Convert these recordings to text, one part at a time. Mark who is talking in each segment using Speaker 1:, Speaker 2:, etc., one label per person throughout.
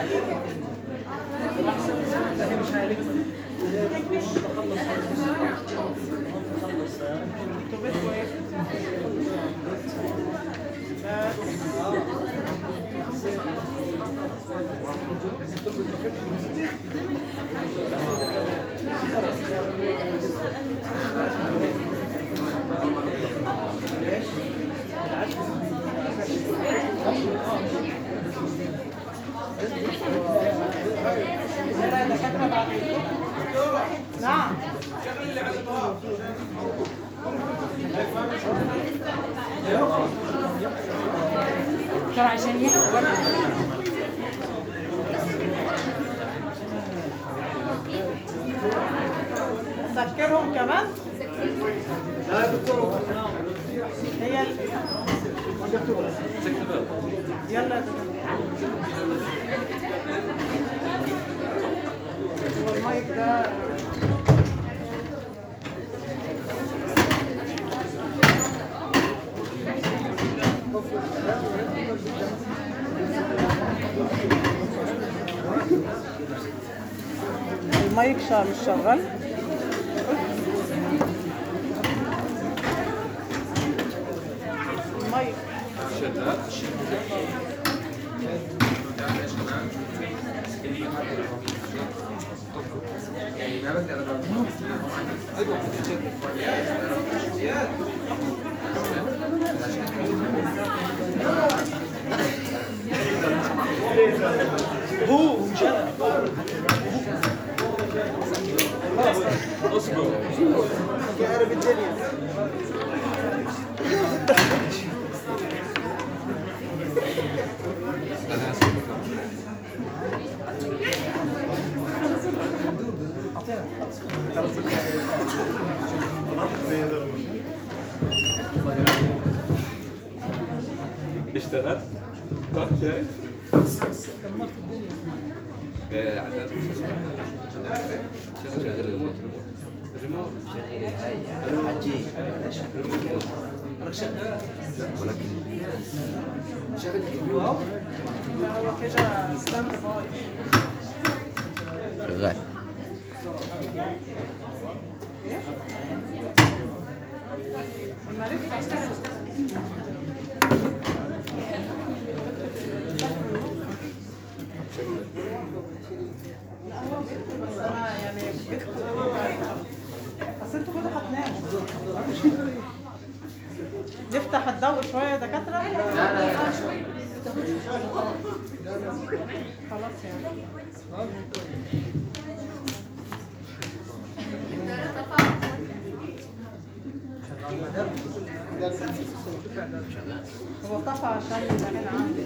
Speaker 1: نعم
Speaker 2: ترى عشان يحكوا
Speaker 1: سكرهم كمان هي ال- يلا يا دكتور. هو المايك ده المايك شا- مش شغال المايك يقرب الدنيا
Speaker 3: اشتغل؟ طب شايف؟
Speaker 1: هو كده ستاند باي
Speaker 4: شغال
Speaker 1: بس انا يعني بيت بس انتوا كده هتناموا نفتح الضوء شويه يا دكاتره لا لا خلاص يعني هو طفى عشان يبقى هنا عندي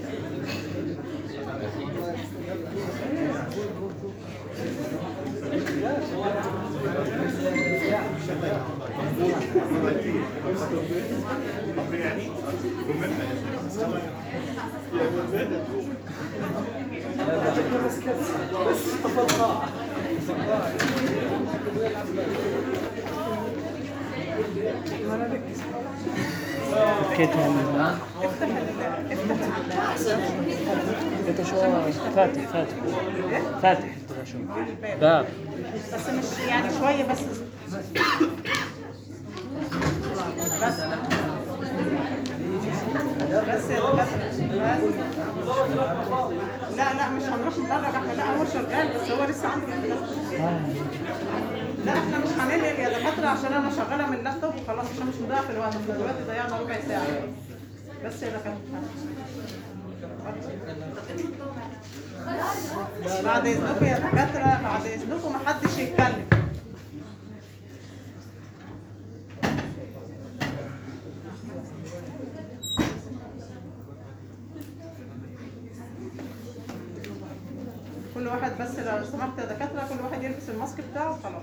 Speaker 2: كده انت شو فاتح فاتح فاتح انت شو باب
Speaker 1: بس مش يعني شويه بس بس بس يا دكاترة. بس. لا لا مش هنروح ندرج احنا لا هو شغال بس هو لسه عنده مشكلة. لا احنا مش هننقل يا دكاتره عشان انا شغاله من اللابتوب وخلاص عشان مش مضيع في الوقت احنا دلوقتي ضيعنا ربع ساعه بس يا دكاتره بعد اذنكم يا دكاتره بعد اذنكم محدش يتكلم كل واحد بس لو سمحت يا دكاتره كل واحد يلبس الماسك بتاعه وخلاص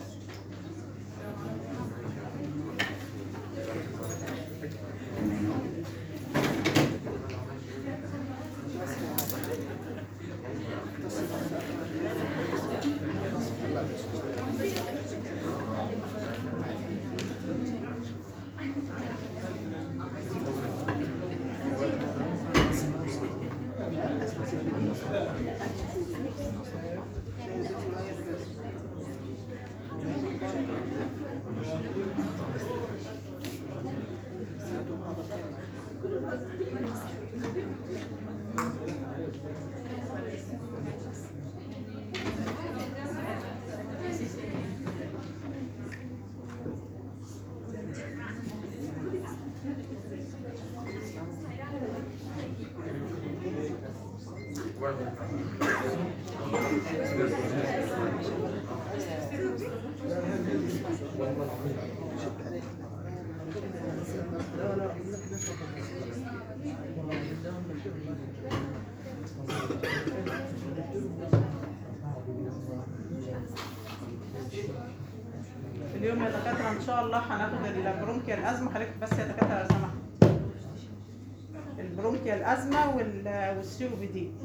Speaker 1: اليوم يا دكاترة إن شاء الله هناخد البرونكيال أزمة خليك بس يا دكاترة لو سمحت البرونكيال أزمة وال- والسيو بي دي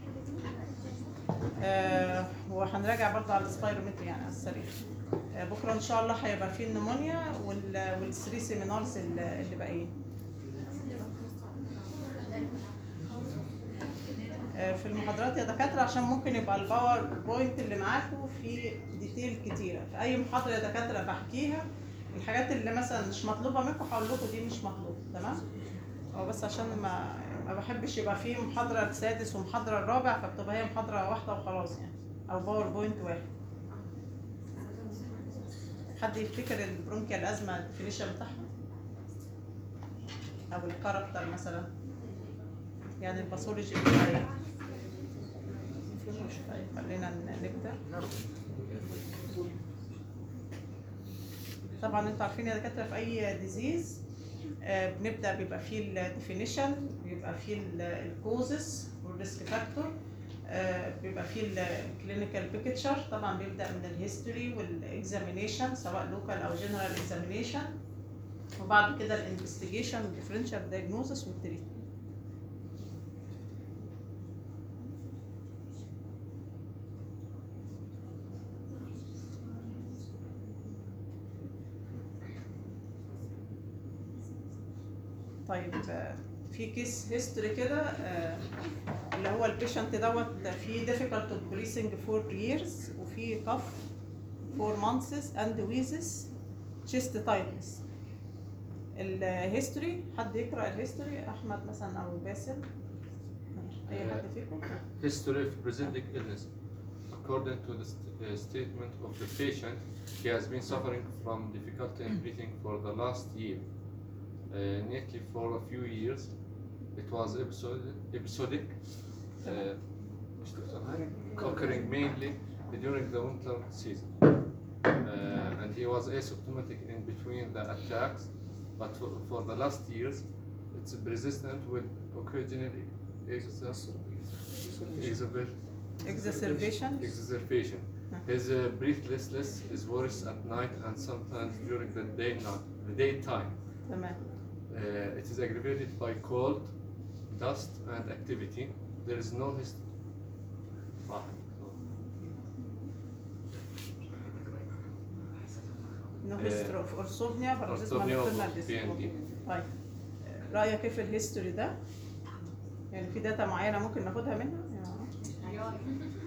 Speaker 1: آه وهنراجع برضه على السبايرومتري يعني على السريع آه بكرة إن شاء الله هيبقى فيه النمونيا وال- والثري سيمينارز اللي اللي باقيين آه، في المحاضرات يا دكاترة عشان ممكن يبقى الباور بوينت اللي معاكم في ديتيل كتيرة في أي محاضرة يا دكاترة بحكيها الحاجات اللي مثلا مش مطلوبة منكم هقول لكم دي مش مطلوب تمام؟ هو بس عشان ما ما بحبش يبقى في محاضرة السادس ومحاضرة الرابع فبتبقى هي محاضرة واحدة وخلاص يعني أو باور بوينت واحد حد يفتكر البرونكيال أزمة الديفينيشن بتاعها؟ أو الكاركتر مثلا يعني الباثولوجي بتاعها ايه؟ طيب خلينا ن- نبدأ طبعا انتوا عارفين يا دكاترة في أي ديزيز بنبدأ بيبقى فيه الديفينيشن بيبقى فيه الكوزس والريسك فاكتور بيبقى فيه الكلينيكال بيكتشر طبعا بيبدأ من الهيستوري والاكزامينيشن سواء لوكال أو جنرال اكزامينيشن وبعد كده الانفستيجيشن والديفرنشال دايجنوزس والتريتمنت طيب آه، في كيس هيستوري كده آه، اللي هو البيشنت دوت فيه difficult of breathing for years وفي cough for months and wheezes chest tightness الهيستوري حد يقرا الهيستوري احمد مثلا او باسل اي حد فيكم
Speaker 3: History of presenting illness. According to the st- uh, statement of the patient, he has been suffering from difficulty in breathing for the last year. Uh, nearly for a few years, it was episodic, episodic uh, occurring mainly during the winter season. Uh, and he was asymptomatic in between the attacks, but for, for the last years, it's persistent with occasional exacerbation.
Speaker 1: exacerbation
Speaker 3: Exacerbation. His uh, breathlessness is worse at night and sometimes during the day night, the daytime.
Speaker 1: تمام
Speaker 3: Uh, it is aggravated by cold, dust, and activity. There is no hist-
Speaker 1: انه
Speaker 3: آه،
Speaker 1: هيستوري اوف اورثوبنيا بارازيزما
Speaker 3: Orthopnea of
Speaker 1: نوكتورنال ديسيبل
Speaker 3: PND.
Speaker 1: طيب آه، رايك ايه في الهيستوري ده؟ يعني في داتا معينه ممكن ناخدها منها؟ يعني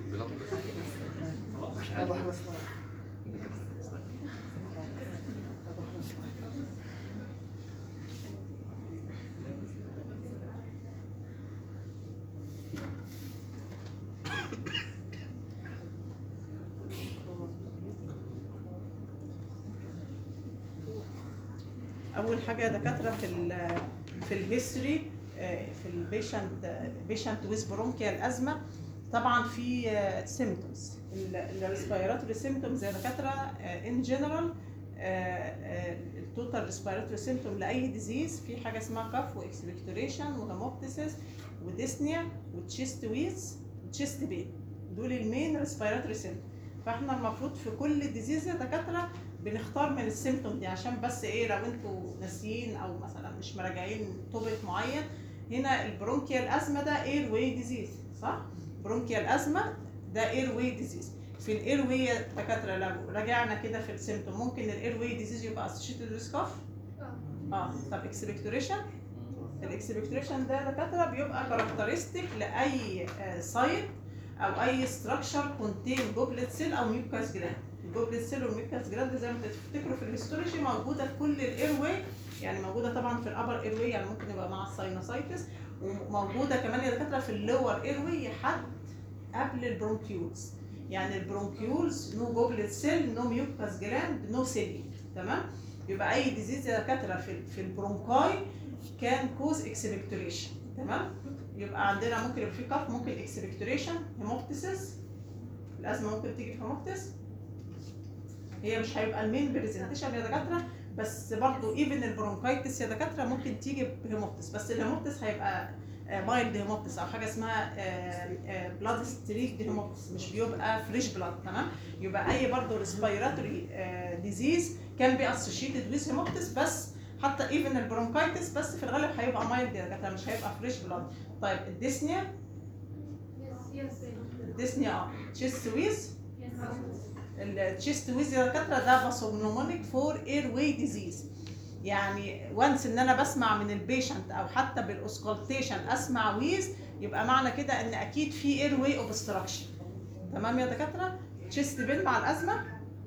Speaker 1: اول حاجه يا دكاتره في ال في الهيستوري في البيشنت بيشنت ويز برونكيال ازمه طبعا في سيمتومز الريسبيراتوري سيمتومز يا دكاتره ان جنرال التوتال ريسبيراتوري سيمتوم لاي ديزيز في حاجه اسمها كاف واكسبكتوريشن وهيموبتيسيس وديسنيا وتشيست ويز وتشيست بين دول المين ريسبيراتوري سيمتوم فاحنا المفروض في كل ديزيز يا دكاتره بنختار من السيمتوم دي عشان بس ايه لو انتوا ناسيين او مثلا مش مراجعين توبيك معين هنا البرونكيال ازمه ده اير واي ديزيز صح؟ برونكيال ازمه ده اير واي ديزيز في الاير واي يا دكاتره لو راجعنا كده في السيمتوم ممكن الاير واي ديزيز يبقى اسوشيتد ريسكاف اه طب اكسبكتوريشن الاكسبكتوريشن ده دكاتره بيبقى كاركترستيك لاي سايت او اي ستراكشر كونتين جوبلت سيل او ميوكاس جلاند الجوبلت سيل والميوكاس جلاند زي ما تفتكروا في الهيستولوجي موجوده في كل الاير واي يعني موجوده طبعا في الابر اير واي يعني ممكن يبقى مع الساينوسايتس وموجوده كمان يا دكاتره في اللور اير واي حد قبل البرونكيولز يعني البرونكيولز نو جوبلت سيل نو ميوكاس جلاند نو سيلي تمام يبقى اي ديزيز يا دكاتره في في البرونكاي كان كوز اكسبكتوريشن تمام يبقى عندنا ممكن يبقى في كف ممكن اكسبكتوريشن هيموبتسس الازمه ممكن تيجي في هيموبتس هي مش هيبقى المين بريزنتيشن يا دكاتره بس برضه ايفن البرونكايتس يا دكاتره ممكن تيجي بهيموبتس بس الهيموبتس هيبقى مايلد هيموبتس او حاجه اسمها بلاد ستريك هيموبتس مش بيبقى فريش بلاد تمام يبقى اي برضه ريسبيراتوري ديزيز كان بي اسوشيتد ويز هيموبتس بس حتى ايفن البرونكايتس بس في الغالب هيبقى مايلد يا دكاتره مش هيبقى فريش بلاد طيب الديسنيا الديسنيا اه تشيست ويز التشيست ويز يا دكاتره ده باسوجنومونيك فور اير واي ديزيز يعني وانس ان انا بسمع من البيشنت او حتى بالاوسكالتيشن اسمع ويز يبقى معنى كده ان اكيد في اير واي اوبستراكشن تمام يا دكاتره تشيست بين مع الازمه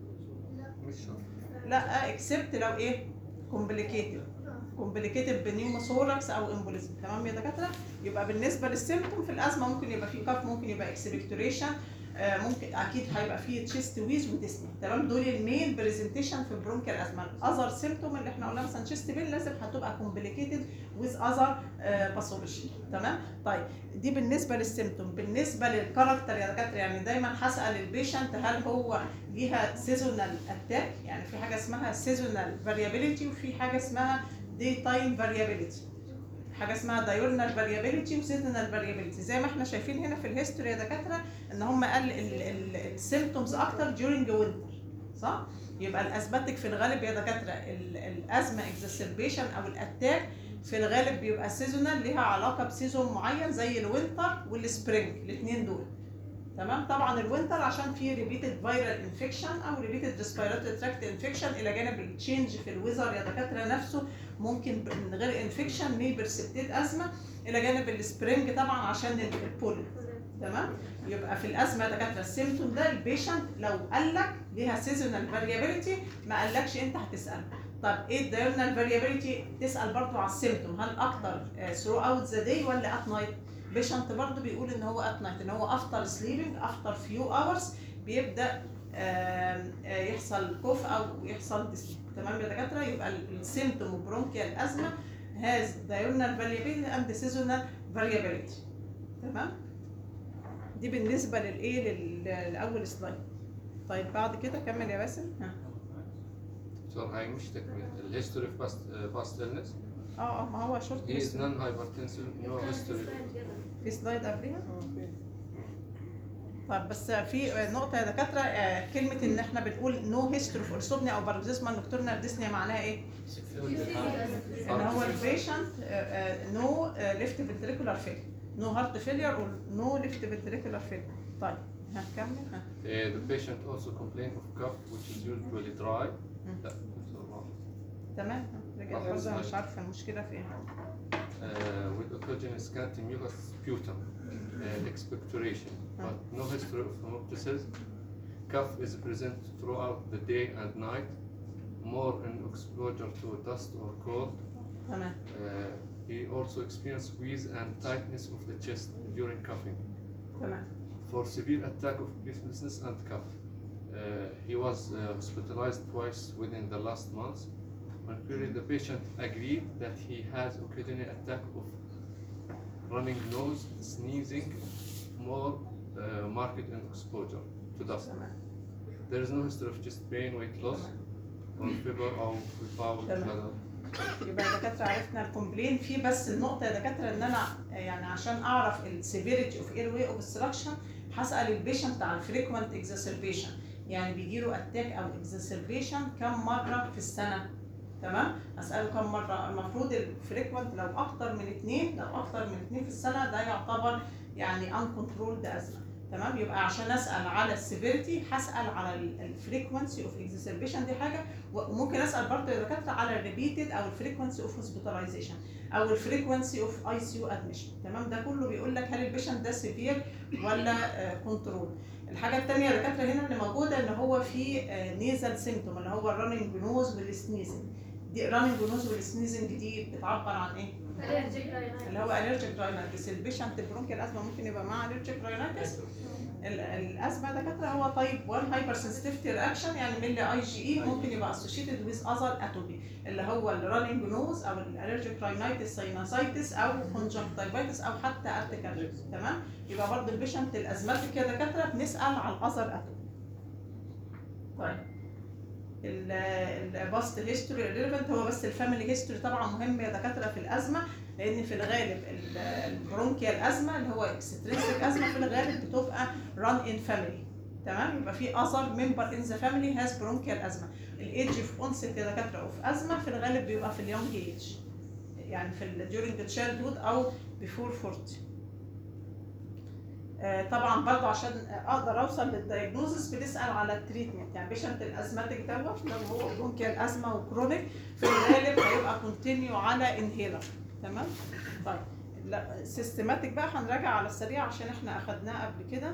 Speaker 3: مش شرط
Speaker 1: لا اكسبت لو ايه كومبليكيتد كومبليكيتد بنيوموثوركس او امبوليزم تمام يا دكاتره يبقى بالنسبه للسيمتوم في الازمه ممكن يبقى في كاف ممكن يبقى اكسبكتوريشن ممكن اكيد هيبقى فيه تشيست ويز وديسني تمام دول المين برزنتيشن في البرونكيال ازمه الاذر سيمتوم اللي احنا قلنا مثلا تشيست بين لازم هتبقى كومبليكيتد ويز اذر باثولوجي تمام طيب دي بالنسبه للسيمتوم بالنسبه للكاركتر يا دكاتره يعني دايما هسال البيشنت هل هو ليها سيزونال اتاك يعني في حاجه اسمها سيزونال فاريابيليتي وفي حاجه اسمها دي تايم فاريابيليتي حاجه اسمها دايورنال فاريابيليتي وسيزونال فاريابيلتي زي ما احنا شايفين هنا في الهيستوري يا دكاتره ان هم قال السيمتومز اكتر during وينتر صح يبقى الاسباتيك في الغالب يا دكاتره ال- الازمه اكزاسربيشن او الاتاك في الغالب بيبقى سيزونال ليها علاقه بسيزون معين زي الوينتر والسبرينج الاثنين دول تمام طبعا الوينتر عشان فيه ريبيتد فيرال انفكشن او ريبيتد ريسبيراتوري تراكت انفكشن الى جانب التشينج في الويزر يا دكاتره نفسه ممكن من غير انفكشن مي برسبتيت ازمه الى جانب السبرينج طبعا عشان البولن تمام يبقى في الازمه يا دكاتره السيمتوم ده البيشنت لو قال لك ليها سيزونال فاريابيليتي ما قالكش انت هتسال طب ايه الدايورنال فاريابيليتي تسال برضو على السيمتوم هل اكتر ثرو اوت ذا داي ولا ات نايت بيشنت برضو بيقول ان هو ات نايت ان هو افتر سليبنج افتر فيو اورز بيبدا آم، آه، يحصل كوف او يحصل ديسني تمام يا دكاتره يبقى السيمتوم برونكيال ازمه هاز diurnal variability and seasonal variability تمام دي بالنسبه للايه لل- لاول سلايد طيب بعد كده كمل يا باسم ها
Speaker 3: So هاي مش تكمل الهيستوري of past, uh, past illness
Speaker 1: اه اه ما هو شورت
Speaker 3: he is non-hypertensive no history
Speaker 1: في سلايد قبلها طيب بس في نقطة يا دكاترة آه، كلمة إن إحنا بنقول نو هيستوري اوف اورثوبنيا أو باركزيزما نوكتورنال ديسنيا معناها إيه؟ إن هو البيشنت نو ليفت فنتريكولار فيلير نو هارت فيلير ونو ليفت فنتريكولار فيلير طيب هنكمل ها
Speaker 3: Uh, the patient also complain of cough which is usually dry لا بصراحة.
Speaker 1: تمام رجع
Speaker 3: واحد
Speaker 1: برضه
Speaker 3: سلايد.
Speaker 1: مش عارفة المشكلة في إيه
Speaker 3: uh, with occasional scanty mucus sputum and expectoration, but no history of hemoptysis. Cough is present throughout the day and night, more in exposure to dust or cold.
Speaker 1: تمام
Speaker 3: Uh, he also experienced wheeze and tightness of the chest during coughing.
Speaker 1: تمام
Speaker 3: For severe attack of breathlessness and cough, uh, he was uh, hospitalized twice within the last month. On query, the patient agreed that he has occasional attack of running nose, sneezing, more uh, marked in exposure to dust.
Speaker 1: تمام
Speaker 3: There is no history of chest pain, weight loss, or fever or foul
Speaker 1: تمام.
Speaker 3: bladder.
Speaker 1: يبقى يا دكاتره عرفنا الكومبلين في بس النقطه يا دكاتره ان انا يعني عشان اعرف السيفيريتي اوف اير واي اوبستراكشن هسال البيشنت عن فريكوينت اكزاسربيشن يعني بيجي له اتاك او اكزاسربيشن كم مره في السنه تمام اساله كم مره المفروض الفريكوينت لو اكتر من اثنين لو اكتر من اثنين في السنه ده يعتبر يعني ان كنترولد ازمه تمام يبقى عشان اسال على السيفيريتي هسال على الفريكونسي اوف اكزربيشن دي حاجه وممكن اسال برضه يا دكاتره على الريبيتد او الفريكونسي اوف هوسبيتاليزيشن او الفريكونسي اوف اي سي يو ادميشن تمام ده كله بيقول لك هل البيشنت ده سيفير ولا كنترول الحاجه الثانيه يا دكاتره هنا اللي موجوده ان هو في نيزل سيمتوم اللي هو الرننج نوز والسنيزنج دي رننج نوز والسنيزنج دي بتعبر عن ايه؟ اللي هو الرجيك راينايتس البيشنت برونكيال ازمه ممكن يبقى معاه الرجيك راينايتس ال- الازمه دكاتره هو تايب 1 هايبر سنسيتيفيتي رياكشن يعني من اي جي اي ممكن يبقى اسوشيتد ويز اذر اتوبي اللي هو الرننج نوز او الالرجيك راينايتس ساينوسايتس او كونجكتيفايتس او حتى ارتكاريتس تمام يبقى برضه البيشنت الازماتيك يا دكاتره بنسال على الاذر اتوبي طيب الباست هيستوري ريليفنت هو بس الفاميلي هيستوري طبعا مهم يا دكاتره في الازمه لان في الغالب ال- البرونكيال ازمه اللي هو اكسترينسيك ازمه في الغالب بتبقى ران ان فاميلي تمام يبقى في اذر ممبر ان ذا فاميلي هاز برونكيال ازمه الايدج اوف اونست يا دكاتره اوف ازمه في الغالب بيبقى في اليونج ايج يعني في ال during childhood او before 40 آه، طبعا برضه عشان اقدر اوصل للدايجنوزس بنسال على التريتمنت يعني بيشنت الازماتيك دوت لو هو برونكيال ازمه وكرونيك في الغالب هيبقى كونتينيو على انهيلر تمام طيب لا سيستماتيك بقى هنراجع على السريع عشان احنا اخدناه قبل كده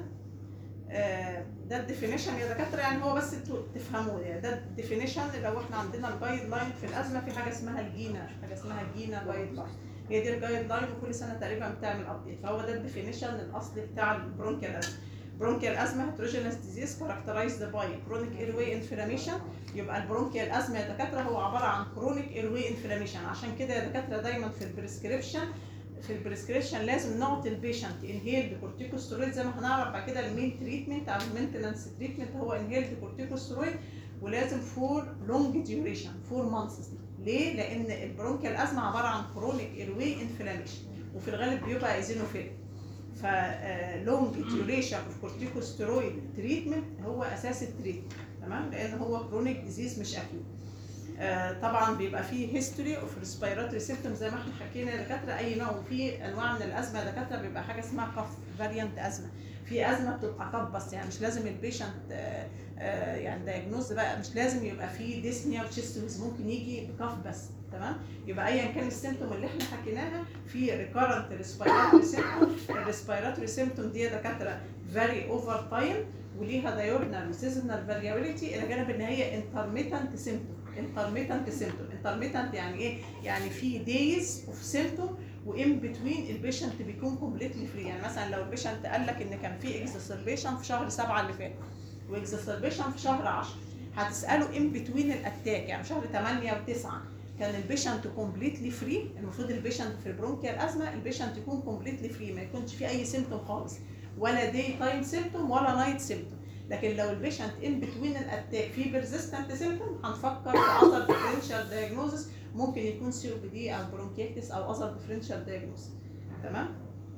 Speaker 1: آه، ده الديفينيشن يا دكاتره يعني هو بس انتوا تفهموا يعني ده الديفينيشن لو احنا عندنا الجايد لاين في الازمه في حاجه اسمها الجينا حاجه اسمها جينا جايد لاين هي دي الجايد لاين وكل سنه تقريبا بتعمل ابديت فهو ده الديفينيشن الاصلي بتاع البرونكيال ازمه برونكيال ازمه هيتروجينس ديزيز كاركترايزد باي كرونيك اير واي انفلاميشن يبقى البرونكيال ازمه يا دكاتره هو عباره عن كرونيك اير واي انفلاميشن عشان كده يا دكاتره دايما في البريسكريبشن في البريسكريبشن لازم نعطي البيشنت انهيلد كورتيكوستيرويد زي ما هنعرف بعد كده المين تريتمنت او المينتنس تريتمنت هو انهيلد كورتيكوستيرويد ولازم فور لونج ديوريشن فور مانثس ليه؟ لان البرونكيال ازمه عباره عن كرونيك ايروي انفلاميشن وفي الغالب بيبقى ايزينوفيل ف لونج ديوريشن اوف كورتيكوستيرويد تريتمنت هو اساس التريتمنت تمام لان هو كرونيك ديزيز مش اكيوت آه، طبعا بيبقى فيه هيستوري اوف ريسبيراتوري سيمتوم زي ما احنا حكينا يا دكاتره اي نوع وفي انواع من الازمه يا دكاتره بيبقى حاجه اسمها كف فاريانت ازمه في ازمه بتبقى كف بس يعني مش لازم البيشنت آه، آه، يعني دايجنوز بقى مش لازم يبقى فيه ديسنيا وتشيست ممكن يجي بكف بس تمام يبقى ايا كان السيمتوم اللي احنا حكيناها في ريكارنت ريسبيراتوري سيمتوم الريسبيراتوري سيمتوم دي يا دكاتره فاري اوفر تايم وليها دايورنال وسيزونال فاريابيليتي الى جانب ان هي انترميتنت سيمتوم انترميتنت سيمتوم انترميتنت يعني ايه يعني في دايز اوف سيمتوم وان بتوين البيشنت بيكون كومبليتلي فري يعني مثلا لو البيشنت قال لك ان كان في اكزاسربيشن في شهر سبعة اللي فات واكزاسربيشن في شهر 10 هتساله ان بتوين الاتاك يعني شهر 8 و9 كان البيشنت كومبليتلي فري المفروض البيشنت في البرونكيال ازمه البيشنت يكون كومبليتلي فري ما يكونش فيه اي سيمتوم خالص ولا داي تايم سيمتوم ولا نايت سيمتوم لكن لو البيشنت ان بتوين الاتاك في بيرزيستنت سيمتوم هنفكر في اذر ديفرنشال دايجنوزس ممكن يكون سي او بي دي او برونكيتس او اذر ديفرنشال دايجنوزس تمام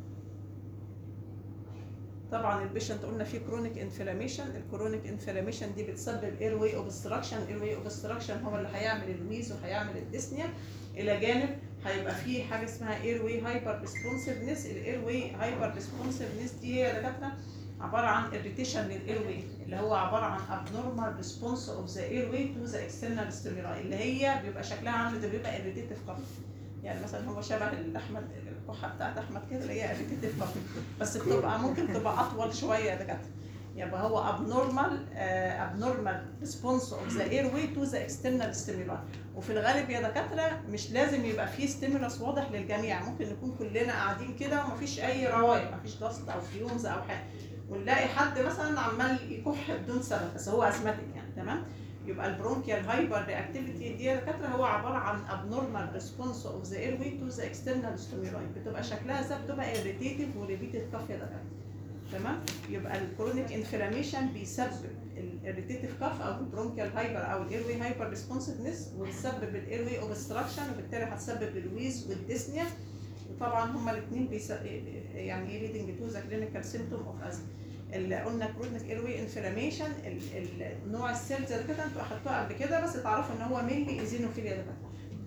Speaker 1: طبعا البيشنت قلنا فيه كرونيك انفلاميشن الكرونيك انفلاميشن دي بتسبب اير واي اوبستراكشن اير واي اوبستراكشن هو اللي هيعمل الويز وهيعمل الديسنيا الى جانب هيبقى فيه حاجه اسمها اير واي هايبر ريسبونسفنس الاير واي هايبر ريسبونسفنس دي هي يا دكاتره عباره عن irritation للاير واي اللي هو عباره عن abnormal response of the airway to the external stimuli اللي هي بيبقى شكلها عامل زي بيبقى irritative cough يعني مثلا هو شبه الاحمد الكحه بتاعت احمد كده اللي هي irritative cough بس بتبقى ممكن تبقى اطول شويه يا دكاتره يبقى هو abnormal uh, abnormal response of the airway to the external stimuli وفي الغالب يا دكاتره مش لازم يبقى فيه ستيمولس واضح للجميع ممكن نكون كلنا قاعدين كده ومفيش اي روايح مفيش ضغط او فيومز او حاجه ونلاقي حد مثلا عمال يكح بدون سبب بس هو ازماتيك يعني تمام يبقى البرونكيال هايبر رياكتيفيتي دي يا دكاتره هو عباره عن abnormal response of the airway to the external stimuli بتبقى شكلها ازاي بتبقى irritative وريبيتد كاف يا دكاتره تمام يبقى الكرونيك انفلاميشن بيسبب الاريتيتيف كاف او البرونكيال هايبر او الايروي هايبر ريسبونسفنس وبتسبب الايروي اوبستراكشن وبالتالي هتسبب الويز والديسنيا وطبعا هما الاثنين بيس... يعني ايه ليدنج تو ذا كلينيكال سيمتوم اوف ازمه اللي قلنا كرونيك ايروي انفلاميشن نوع السيلز اللي كده انتوا اخدتوها قبل كده بس تعرفوا ان هو مينلي ايزينوفيليا ده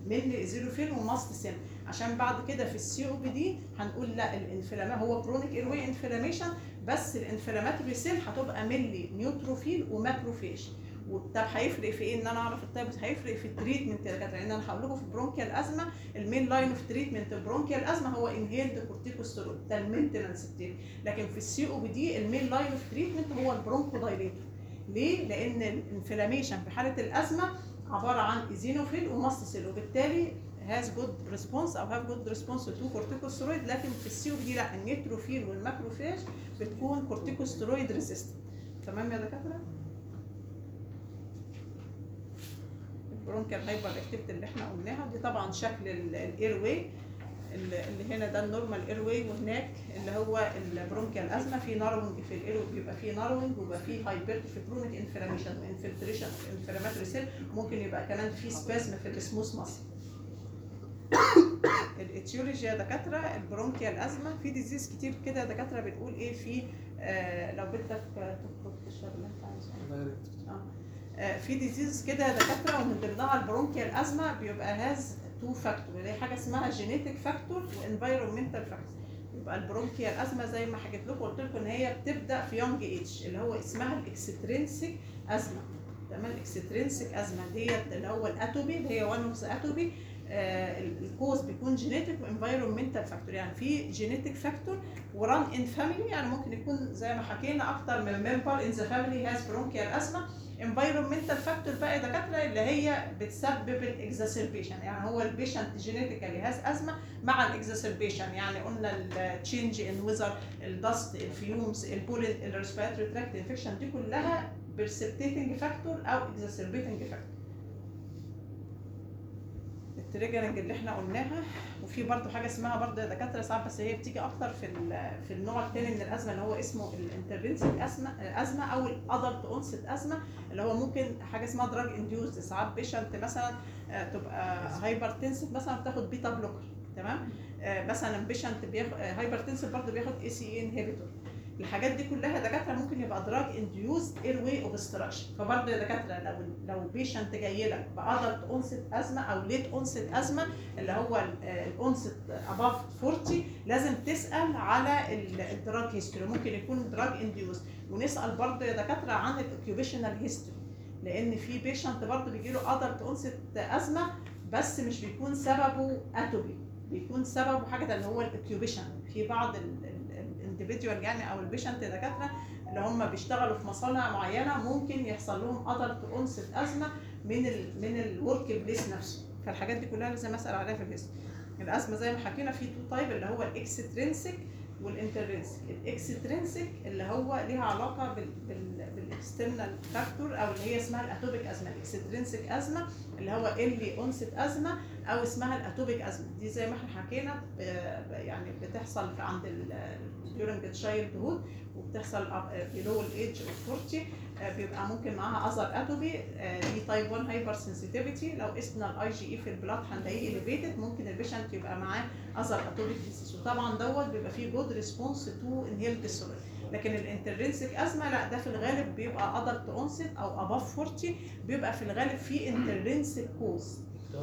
Speaker 1: ملي ايزينوفيل وماست سيل عشان بعد كده في السي او بي دي هنقول لا الانفلامات هو كرونيك ايروي انفلاميشن بس الانفلاماتوري سيل هتبقى ملي نيوتروفيل وماكروفيج طب هيفرق في ايه ان انا اعرف التايب هيفرق في التريتمنت يا دكاتره لان انا هقول لكم في برونكيال ازمه المين لاين اوف تريتمنت البرونكيال ازمه هو انهيلد كورتيكوستيرويد ده المينتنس بتاعي لكن في السي او بي دي المين لاين اوف تريتمنت هو البرونكو دايليتور ليه؟ لان الانفلاميشن في حاله الازمه عباره عن ايزينوفيل وماست سيل وبالتالي هاز جود ريسبونس او هاف جود ريسبونس تو كورتيكوستيرويد لكن في السي او بي دي لا النيتروفيل والماكروفاج بتكون كورتيكوستيرويد ريزيستنت تمام يا دكاتره؟ البرونكيال هايبر اكتيفيتي اللي احنا قلناها دي طبعا شكل الاير واي اللي هنا ده النورمال اير واي وهناك اللي هو البرونكيال ازمه في نارونج في الاير بيبقى في نارونج ويبقى في هايبرت في كرونيك انفلاميشن وانفلتريشن انفلاماتوري سيل ممكن يبقى كمان في سبازم في الاسموس ماسل الاتيولوجي يا دكاتره البرونكيال ازمه في ديزيز كتير كده يا دكاتره بنقول ايه في آه لو بدك تخرج تشرب اللي انت عايزه آه. آه في ديزيز كده يا دكاتره ومن ضمنها البرونكيال ازمه بيبقى هاز تو فاكتور اللي هي حاجه اسمها جينيتك فاكتور وانفايرمنتال فاكتور يبقى البرونكيال ازمه زي ما حكيت لكم قلت لكم ان هي بتبدا في يونج ايج اللي هو اسمها الاكسترينسيك ازمه تمام الاكسترينسيك ازمه ديت اللي هو الاتوبي اللي هي وان اوف ذا اتوبي الكوز بيكون جينيتك وانفايرمنتال فاكتور يعني في جينيتك فاكتور وران ان فاميلي يعني ممكن يكون زي ما حكينا اكتر من ممبر ان ذا فاميلي هاز برونكيال ازمه انفايرمنتال فاكتور بقى يا دكاتره اللي هي بتسبب الاكزاسربيشن يعني هو البيشنت جينيتيكالي هاز ازمه مع الاكزاسربيشن يعني قلنا التشينج ان ويزر الدست الفيومز البولين الريسبيراتوري تراكت انفكشن دي كلها برسبتيتنج فاكتور او اكزاسربيتنج فاكتور التريجرنج اللي احنا قلناها وفي برضه حاجه اسمها برضه يا دكاتره ساعات بس هي بتيجي اكتر في في النوع الثاني من الازمه اللي هو اسمه الانترفنسيك ازمه ازمه او الادلت اونست ازمه اللي هو ممكن حاجه اسمها دراج انديوز ساعات بيشنت مثلا تبقى هايبرتنسيف مثلا بتاخد بيتا بلوكر تمام مثلا بيشنت بياخد هايبرتنسيف برضه بياخد اي سي اي انهبيتور الحاجات دي كلها دكاتره ممكن يبقى دراج انديوز اير واي اوبستراكشن فبرضه يا دكاتره لو لو بيشنت جاي لك بادلت اونست ازمه او ليت اونست ازمه اللي هو الاونست اباف 40 لازم تسال على الدراج هيستوري ممكن يكون دراج انديوز ونسال برضه يا دكاتره عن الاوكيوبيشنال هيستوري لان في بيشنت برضه بيجي له ادلت اونست ازمه بس مش بيكون سببه اتوبي بيكون سببه حاجه اللي هو الاوكيوبيشن في بعض الانديفيديوال يعني او البيشنت دكاتره اللي هم بيشتغلوا في مصانع معينه ممكن يحصل لهم ادلت اونست ازمه من ال من الورك بليس نفسه فالحاجات دي كلها لازم اسال عليها في الهيستوري الازمه زي ما حكينا في تو تايب اللي هو الاكسترينسيك والانترنسيك الاكسترينسيك اللي هو ليها علاقه بال بال بالاكسترنال فاكتور او اللي هي اسمها الاتوبيك ازمه الاكسترينسيك ازمه اللي هو اللي اونست ازمه او اسمها الاتوبيك ازمه دي زي ما احنا حكينا يعني بتحصل في عند during تشايلد هود وبتحصل below الايدج اوف 40 بيبقى ممكن معاها اذر اتوبي دي تايب 1 هايبر سنسيتيفيتي لو قسنا الاي جي اي في البلاد هنلاقيه اليفيتد ممكن البيشنت يبقى معاه اذر اتوبيك ديسيز وطبعا دوت بيبقى فيه جود ريسبونس تو انهيل ديسوريد لكن الانترنسيك ازمه لا ده في الغالب بيبقى ادلت اونست او اباف 40 بيبقى في الغالب فيه انترنسيك كوز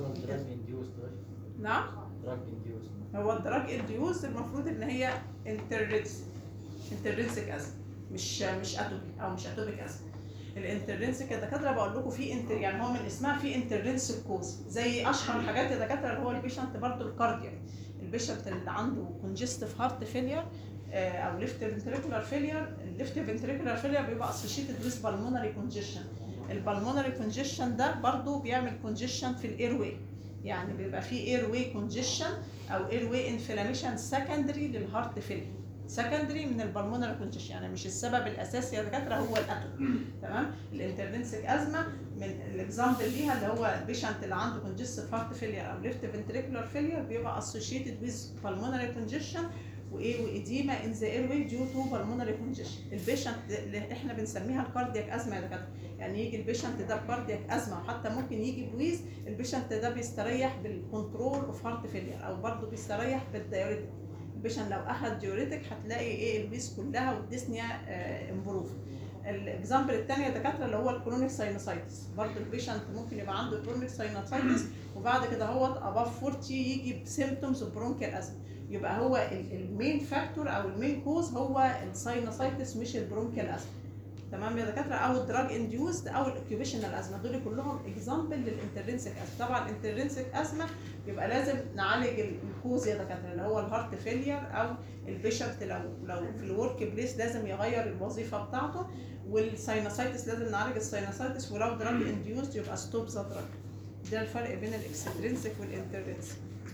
Speaker 1: نعم هو الدراج انديوز المفروض ان هي انترنسيك انترنسيك ازمه مش مش اتوبي او مش اتوبيك ازمه الانترنسيك يا دكاتره بقول لكم في انتر يعني هو من اسمها في انترنسيك كوز زي اشهر الحاجات يا دكاتره اللي هو البيشنت برضه الكاردياك البيشنت اللي عنده كونجستيف هارت فيلير او ليفت فنتريكولار فيلير الليفت فنتريكولار فيلير بيبقى اسوشيتد ويز بالمونري كونجيشن البالمونري كونجيشن ده برضه بيعمل كونجيشن في الاير واي يعني بيبقى في اير واي كونجيشن او اير واي انفلاميشن سكندري للهارت فيلير سكندري من البلمونري كونجيشن يعني مش السبب الاساسي يا دكاتره هو الاتوم تمام الانترنسيك ازمه من الاكزامبل ليها اللي هو البيشنت اللي عنده كونجستيف هارت فيلير او ليفت فنتريكولار فيلير بيبقى اسوشيتد ويز بالمونري كونجيشن وايه وايديما ان ذا اير واي ديو تو بالمونري كونجيشن البيشنت اللي احنا بنسميها الكاردياك ازمه يا دكاتره يعني يجي البيشنت ده بكاردياك ازمه وحتى ممكن يجي بويز البيشنت ده بيستريح بالكنترول اوف هارت فيلير او برضه بيستريح بالدايوريتك البيشنت لو اخذ ديوريتك هتلاقي ايه البيس كلها والديسنيا امبروف الاكزامبل الثانيه يا دكاتره اللي هو الكرونيك ساينوسايتس برضه البيشنت ممكن يبقى عنده كرونيك ساينوسايتس وبعد كده هو اباف 40 يجي بسيمتومز برونكيال ازمه يبقى هو المين فاكتور او المين كوز هو الساينوسايتس مش البرونكيال ازمه تمام يا دكاتره او الدراج انديوزد او الاوكيوبيشنال ازمه دول كلهم اكزامبل للانترنسك ازمه طبعا الانترنسك ازمه يبقى لازم نعالج الكوز يا دكاتره اللي هو الهارت فيلير او البيشنت لو لو في الورك بليس لازم يغير الوظيفه بتاعته والساينوسايتس لازم نعالج الساينوسايتس ولو دراج انديوزد يبقى ستوب ذا دراج ده الفرق بين الاكسترنسك والانترنسك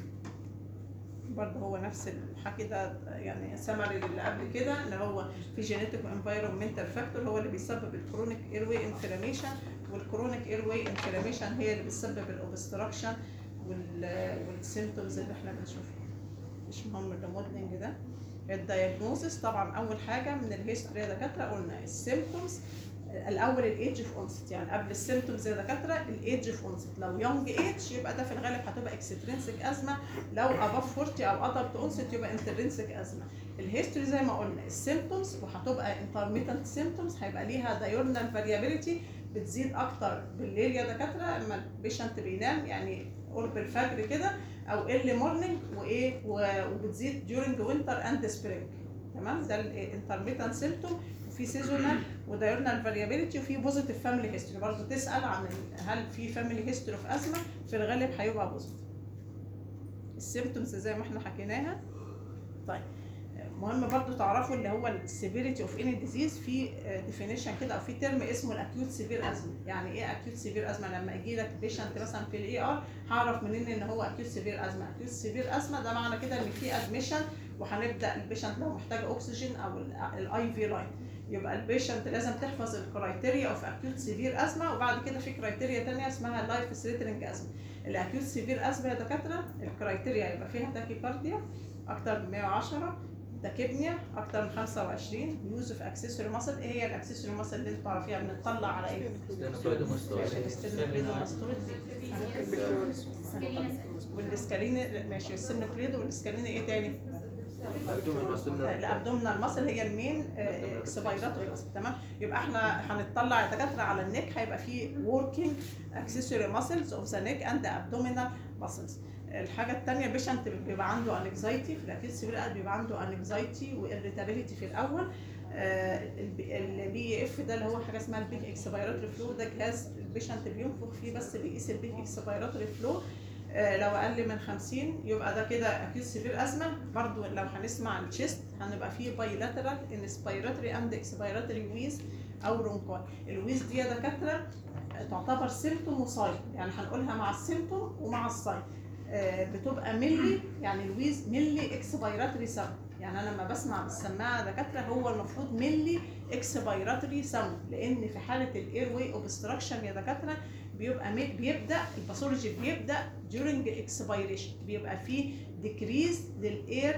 Speaker 1: برضه هو نفس الحكي ده يعني سمري اللي قبل كده اللي هو في جينيتك وانفايرمنتال فاكتور هو اللي بيسبب الكرونيك ايروي انفلاميشن والكرونيك ايروي انفلاميشن هي اللي بتسبب الاوبستراكشن والسيمتومز اللي احنا بنشوفها مش مهم الريموديلنج ده الدايجنوزس طبعا اول حاجه من الهيستوري يا دكاتره قلنا السيمتومز الاول الايدج اوف اونست يعني قبل السيمتومز يا دكاتره الايدج اوف اونست لو يونج ايدج يبقى ده في الغالب هتبقى اكسترنسك ازمه لو اباف 40 او ادلت اونست يبقى انترنسك ازمه الهيستوري زي ما قلنا السيمتومز وهتبقى انترميتنت سيمتومز هيبقى ليها دايورنال فاريابيليتي بتزيد اكتر بالليل يا دكاتره اما البيشنت بينام يعني قرب الفجر كده او ايرلي مورنينج وايه وبتزيد during وينتر اند سبرينج تمام ده الانترميتنت سيمتوم وفي سيزونال ودايورنال فاريابيليتي وفي بوزيتيف فاميلي هيستوري برضه تسال عن هل في فاميلي هيستوري في ازمه في الغالب هيبقى بوزيتيف السيمتومز زي ما احنا حكيناها طيب مهم برضو تعرفوا اللي هو السيفيريتي اوف اني ديزيز في ديفينيشن كده او في ترم اسمه الاكيوت سيفير ازمه يعني ايه اكيوت سيفير ازمه لما يجي لك بيشنت مثلا في الاي ار هعرف منين ان هو اكيوت سيفير ازمه اكيوت سيفير ازمه ده معنى كده ان في ادميشن وهنبدا البيشنت لو محتاج اكسجين او الاي في لاين يبقى البيشنت لازم تحفظ الكرايتيريا اوف اكيوت سيفير ازمه وبعد كده في كرايتيريا ثانيه اسمها لايف ثريتنينج ازمه الاكيوت سيفير ازمه يا دكاتره الكرايتيريا يبقى فيها تاكيكارديا اكتر من 110 تاكيبنيا اكتر من 25 يوز اوف اكسسوري ماسل ايه هي الاكسسوري ماسل اللي انتوا تعرفيها بنطلع على ايه؟ والسكالين ماشي السنوكليد والسكالين ايه تاني؟ الابدومينال ماسل هي المين اكسبايراتوري ماسل تمام يبقى احنا هنطلع يا دكاتره على النك هيبقى فيه وركينج اكسسوري ماسلز اوف ذا نيك اند ابدومينال ماسلز الحاجه الثانيه البيشنت بيبقى عنده انكزايتي في الاكيد سيفير بيبقى عنده انكزايتي واريتابيليتي في الاول البي اف ده اللي هو حاجه اسمها البيك اكسبيراتوري فلو ده جهاز البيشنت بينفخ فيه بس بيقيس البيك اكسبيراتوري فلو آه، لو اقل من 50 يبقى ده كده اكيد سيفير ازمه برضو لو هنسمع الشيست هنبقى فيه بايلاترال انسبيراتوري اند اكسبيراتوري ويز او رونكاي الويز دي يا دكاتره تعتبر سيمتوم وساين يعني هنقولها مع السيمتوم ومع الساين آه، بتبقى ملي يعني الويز ملي اكسبيراتوري ساوند يعني انا لما بسمع بالسماعه دكاتره هو المفروض ملي اكسبيراتوري ساوند لان في حاله الاير واي اوبستراكشن يا دكاتره بيبقى مي- بيبدا الباثولوجي بيبدا during expiration بيبقى فيه decrease للاير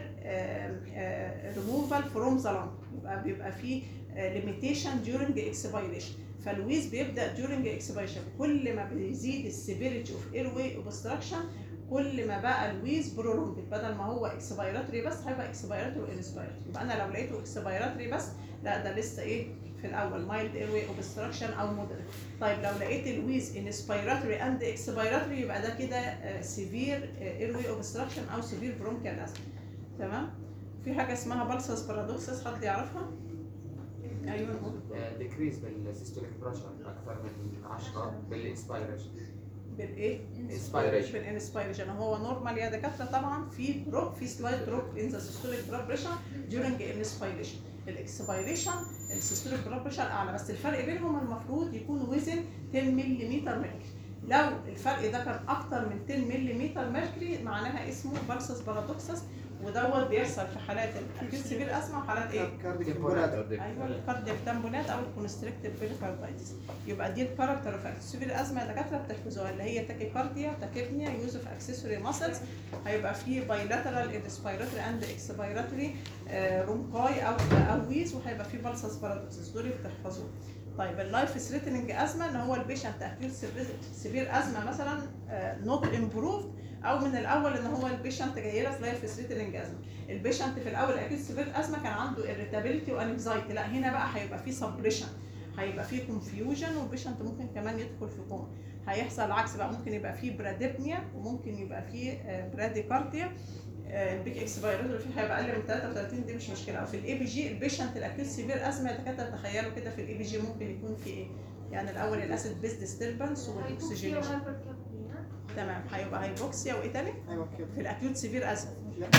Speaker 1: removal from the lung يبقى بيبقى فيه آه، limitation during expiration فالويز بيبدا during expiration كل ما بيزيد السيفيريتي اوف اير واي اوبستراكشن كل ما بقى الويز برولونج بدل ما هو اكسبيراتوري بس هيبقى اكسبيراتوري وانسبيراتوري يبقى انا لو لقيته اكسبيراتوري بس لا ده لسه ايه في الاول مايلد اير واي اوبستراكشن او مودريت طيب لو لقيت الويز انسبيراتوري اند اكسبيراتوري يبقى ده كده سيفير اير واي اوبستراكشن او سيفير برونكيال ازمه تمام في حاجه اسمها بالسس بارادوكسس حد يعرفها ايوه
Speaker 4: ديكريز بالسيستوليك بريشر اكثر من 10 بالانسبيريشن
Speaker 1: بالايه
Speaker 4: انسبيريشن
Speaker 1: بالانسبيريشن هو نورمال يا دكاتره طبعا في دروب في سلايد دروب ان ذا سيستوليك بلاد بريشر during انسبيريشن الاكسبيريشن السيستوليك بلاد بريشر اعلى بس الفرق بينهم المفروض يكون وزن 10 ملم ميركوري لو الفرق ده كان اكتر من 10 ملم ميركوري معناها اسمه بالسس بارادوكسس ودوت بيحصل في حالات الاكيوت سيفير اسما وحالات ايه؟ ايوه الكاردياك تامبونات او الكونستريكتيف بيريكاردايتس يبقى دي الكاركتر اوف سيفير ازمه يا دكاتره بتحفظوها اللي هي تاكيكارديا تاكيبنيا يوز اوف اكسسوري ماسلز هيبقى في بايلاترال انسبيراتوري اند اكسبيراتوري رونكاي او او ويز وهيبقى في بالسس بارادوكسس دول بتحفظوهم طيب اللايف ثريتنينج ازمه ان هو البيشنت اكيوت سيفير ازمه مثلا نوت امبروفد او من الاول ان هو البيشنت جاي لك لايف ثريتنينج ازمه البيشنت في الاول اكيد سيفير ازمه كان عنده irritability وانكزايتي لا هنا بقى هيبقى في سبريشن هيبقى فيه كونفيوجن والبيشنت ممكن كمان يدخل في كوما هيحصل العكس بقى ممكن يبقى فيه براديبنيا وممكن يبقى فيه آه، براديكارديا آه، البيك اكسبيراتوري فيه هيبقى اقل من 33 دي مش مشكله في الاي بي جي البيشنت الاكيوت سيفير ازمه الدكاتره تخيلوا كده في الاي بي جي ممكن يكون في ايه يعني الاول الاسيد بيز ديستربنس والاكسجينيشن تمام هيبقى هايبوكسيا وايه تاني
Speaker 5: ايوه كده
Speaker 1: في الاكيوت سيفير ازمه
Speaker 5: لا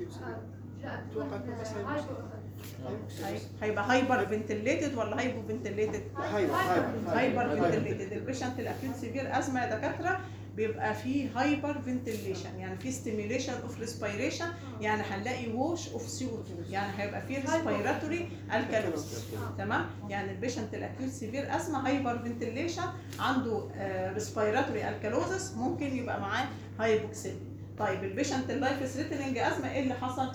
Speaker 5: اتوقع إنه بس
Speaker 1: هي- هيبقى هايبر فنتليتد ولا هايبو فنتليتد
Speaker 5: هايبر هايبر
Speaker 1: هايبر فنتليتد البيشنت الاكيوت سيفير ازمه يا دكاتره بيبقى فيه هايبر فنتليشن يعني في ستيميوليشن اوف ريسبيريشن يعني هنلاقي ووش اوف سي او 2 يعني هيبقى فيه ريسبيراتوري الكالوز تمام يعني البيشنت الاكيوت سيفير ازمه هايبر فنتليشن عنده ريسبيراتوري الكالوزس ممكن يبقى معاه هايبوكسيميا طيب البيشنت اللايف ثريتنينج ازمه ايه اللي حصل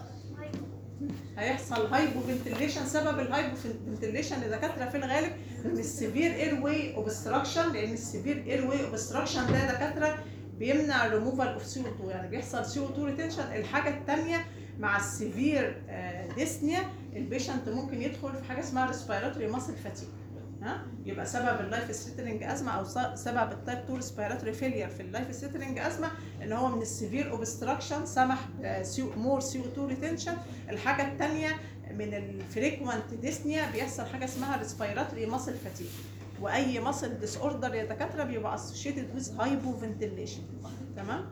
Speaker 1: هيحصل هايبو فنتليشن سبب الهايبو فنتليشن لدكاتره في الغالب من السيفير اير واي اوبستراكشن لان السيفير اير واي اوبستراكشن ده يا دكاتره بيمنع ريموفال اوف سي او 2 يعني بيحصل سي او 2 ريتنشن الحاجه الثانيه مع السيفير ديسنيا البيشنت ممكن يدخل في حاجه اسمها ريسبيراتوري ماسل فاتيج ها يبقى سبب اللايف ثريتنينج ازمه او س- سبب التايب 2 ريسبيراتوري فيلير في اللايف ثريتنينج ازمه ان هو من السيفير اوبستراكشن سمح مور سي او 2 ريتنشن الحاجه الثانيه من الفريكوانت ديسنيا بيحصل حاجه اسمها ريسبيراتوري ماسل فاتيج واي ماسل ديس اوردر يا دكاتره بيبقى اسوشيتد ويز هايبو فنتليشن تمام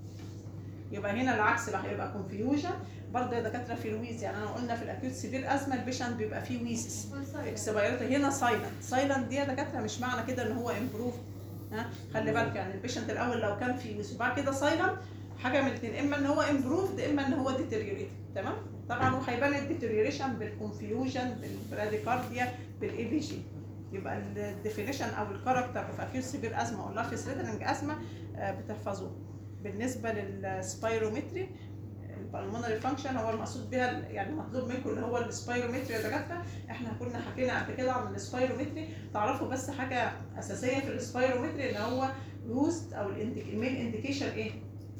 Speaker 1: يبقى هنا العكس بقى هيبقى كونفيوجن برضه يا دكاتره في الويز يعني انا قلنا في الاكيوت سيفير ازمه البيشنت بيبقى فيه ويزس اكسبيراتوري هنا سايلنت سايلنت دي يا دكاتره مش معنى كده ان هو امبروف ها خلي بالك يعني البيشنت الاول لو كان في ويز وبعد كده سايلنت حاجه من الاثنين اما ان هو امبروفد اما ان هو ديتيريوريت تمام طبعا وهيبان الديتيريوريشن بالكونفيوجن بالبراديكارديا بالاي بي جي يبقى الديفينيشن او الكاركتر اوف اكيوت سيفير ازمه او لايف ثريتنينج ازمه آه، بتحفظوه بالنسبه للسبايرومتري البلمونري فانكشن هو المقصود بها يعني مطلوب منكم اللي هو السبايرومتري يا دكاتره احنا كنا حكينا قبل كده عن السبايرومتري تعرفوا بس حاجه اساسيه في السبايرومتري ان هو يوزد او المين انديكيشن ايه؟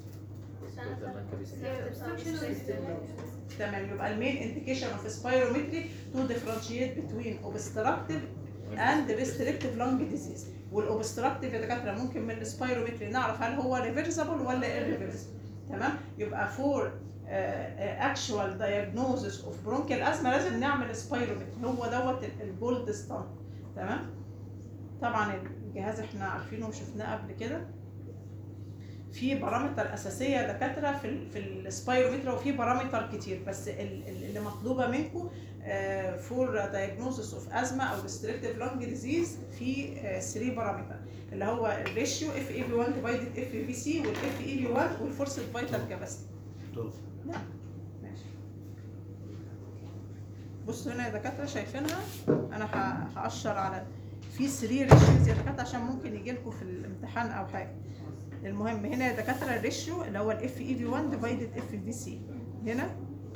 Speaker 1: تمام يبقى المين انديكيشن اوف سبايرومتري تو ديفرنشيت بتوين اوبستراكتيف اند ريستريكتيف لونج ديزيز والاوبستراكتيف يا دكاتره ممكن من السبايرومتري نعرف هل هو ريفرسبل ولا irreversible تمام يبقى فور اكشوال دايجنوزس اوف برونكيال ازمه لازم نعمل سبايرومتري هو دوت الجولد ستاندرد تمام طبعا الجهاز احنا عارفينه وشفناه قبل كده في بارامتر اساسيه يا دكاتره في ال في السبايرومتر وفي بارامتر كتير بس ال- ال- اللي مطلوبه منكم فور دايجنوزس اوف ازمه او ريستريكتيف لونج ديزيز في 3 بارامتر اللي هو الريشيو اف اي في 1 ديفايدد اف في سي والاف اي في 1 والفورس فايتال كاباسيتي نعم ماشي بصوا هنا يا دكاتره شايفينها انا ه- هقشر على في 3 ريشيوز يا دكاتره عشان ممكن يجي لكم في الامتحان او حاجه المهم هنا يا دكاتره الريشيو اللي هو الاف اي في 1 ديفايدد اف في سي هنا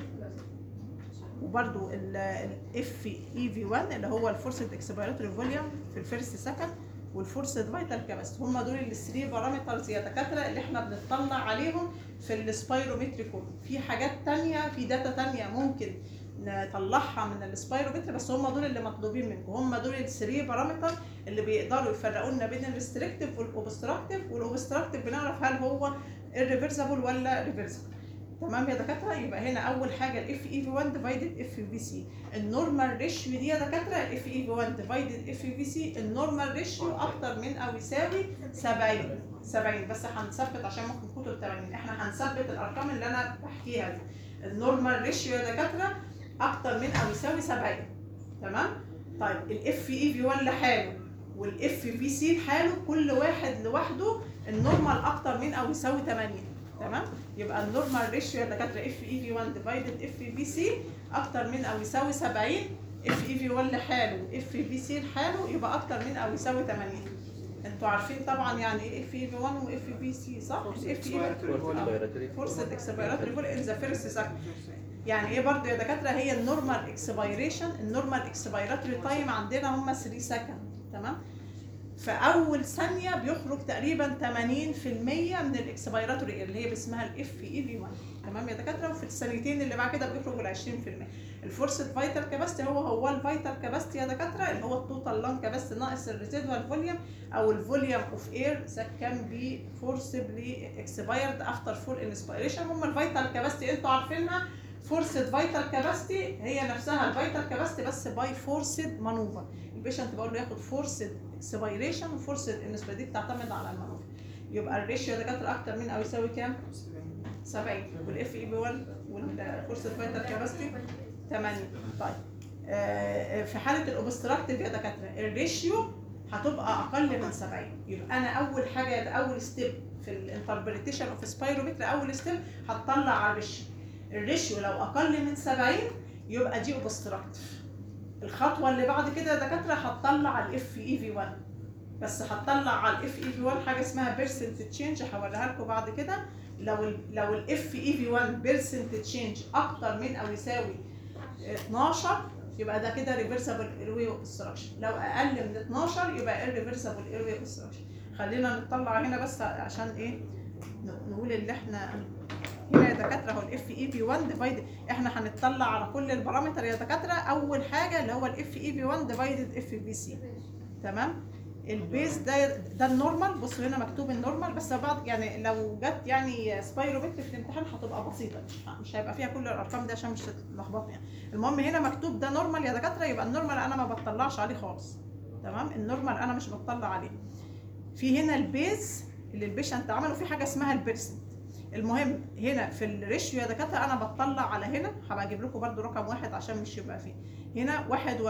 Speaker 1: وبرده الاف اي في 1 اللي هو الفورسد اكسبيراتوري فوليوم في الفيرست سكند والفورسد فايتال كاباسيتي هم دول الثري بارامترز يا دكاتره اللي احنا بنطلع عليهم في السبايرومتري كله في حاجات تانية في داتا تانية ممكن نطلعها من السبايرومتر بس هم دول اللي مطلوبين منكم هم دول الثري بارامتر اللي بيقدروا يفرقوا لنا بين الريستريكتيف والاوبستراكتيف والاوبستراكتيف بنعرف هل هو irreversible ولا ريفرسبل تمام يا دكاتره يبقى هنا اول حاجه الاف اي في 1 ديفايدد اف في سي النورمال ريشيو دي يا دكاتره الاف اي في 1 ديفايدد اف في سي النورمال ريشيو اكتر من او يساوي 70 70 بس هنثبت عشان ممكن كتب 80 احنا هنثبت الارقام اللي انا بحكيها دي النورمال ريشيو يا دكاتره اكتر من او يساوي 70 تمام طيب الاف اي في 1 لحاله والاف في سي لحاله كل واحد لوحده النورمال اكتر من او يساوي 80 تمام يبقى النورمال ريشيو يا دكاتره اف اي في 1 ديفايدد اف في سي اكتر من او يساوي 70 اف اي في 1 لحاله اف في سي لحاله يبقى اكتر من او يساوي 80 انتوا عارفين طبعا يعني ايه اف اي في 1 واف في سي صح؟ الاف اي فرصه اكسبيراتوري فول ان ذا فيرست سكند يعني ايه برضه يا دكاتره هي النورمال اكسبيريشن النورمال اكسبيراتوري تايم عندنا هم 3 سكند تمام في اول ثانيه بيخرج تقريبا 80% من الاكسبيراتوري اللي هي اسمها الاف اي في 1 تمام يا دكاتره وفي الثانيتين اللي بعد كده بيخرجوا ال 20% الفورسد فايتال كاباسيتي هو هو الفايتال كاباسيتي يا دكاتره اللي هو التوتال لان كاباسيتي ناقص الريزيدوال فوليوم او الفوليوم اوف اير ذات كان بي فورسبلي اكسبايرد افتر فول انسبيريشن هم الفايتال كاباسيتي انتوا عارفينها فورسد فايتال كاباسيتي هي نفسها الفايتال كاباسيتي بس باي فورسد مانوفر البيشنت بقول له ياخد فورسد اكسبيريشن وفورسد انسبيريشن دي بتعتمد على المانوفر يبقى الريشيو يا دكاتره اكتر من او يساوي كام؟ 70 والاف اي بي 1 والفورسد فايتال كاباسيتي 8 طيب آه، في حاله الاوبستراكتيف يا دكاتره الريشيو هتبقى اقل من 70 يبقى انا اول حاجه اول ستيب في الانتربريتيشن اوف سبايرومتر اول ستيب هتطلع على الريشيو الريشيو لو اقل من 70 يبقى دي اوبستراكتيف الخطوه اللي بعد كده يا دكاتره هتطلع الاف اي في 1 بس هتطلع على الاف اي في 1 حاجه اسمها بيرسنت تشينج هوريها لكم بعد كده لو ال لو الاف اي في 1 بيرسنت تشينج اكتر من او يساوي 12 يبقى ده كده ريفرسبل ايروي اوبستراكشن لو اقل من 12 يبقى irreversible ايروي اوبستراكشن خلينا نطلع هنا بس عشان ايه ن- نقول اللي احنا هنا يا دكاتره هو الاف اي في 1 ديفايد احنا هنطلع على كل البارامتر يا دكاتره اول حاجه اللي هو الاف اي في 1 ديفايدد اف في سي تمام البيز ده ده النورمال بصوا هنا مكتوب النورمال بس بعد يعني لو جت يعني سبايرومتر في الامتحان هتبقى بسيطه مش- مش هيبقى فيها كل الارقام دي عشان مش تتلخبطوا يعني المهم هنا مكتوب ده نورمال يا دكاتره يبقى النورمال انا ما بطلعش عليه خالص تمام النورمال انا مش بطلع عليه في هنا البيز اللي البيشنت عمله في حاجه اسمها البيرسنت المهم هنا في الريشيو يا دكاتره انا بطلع على هنا هبقى اجيب لكم برده رقم واحد عشان مش يبقى فيه هنا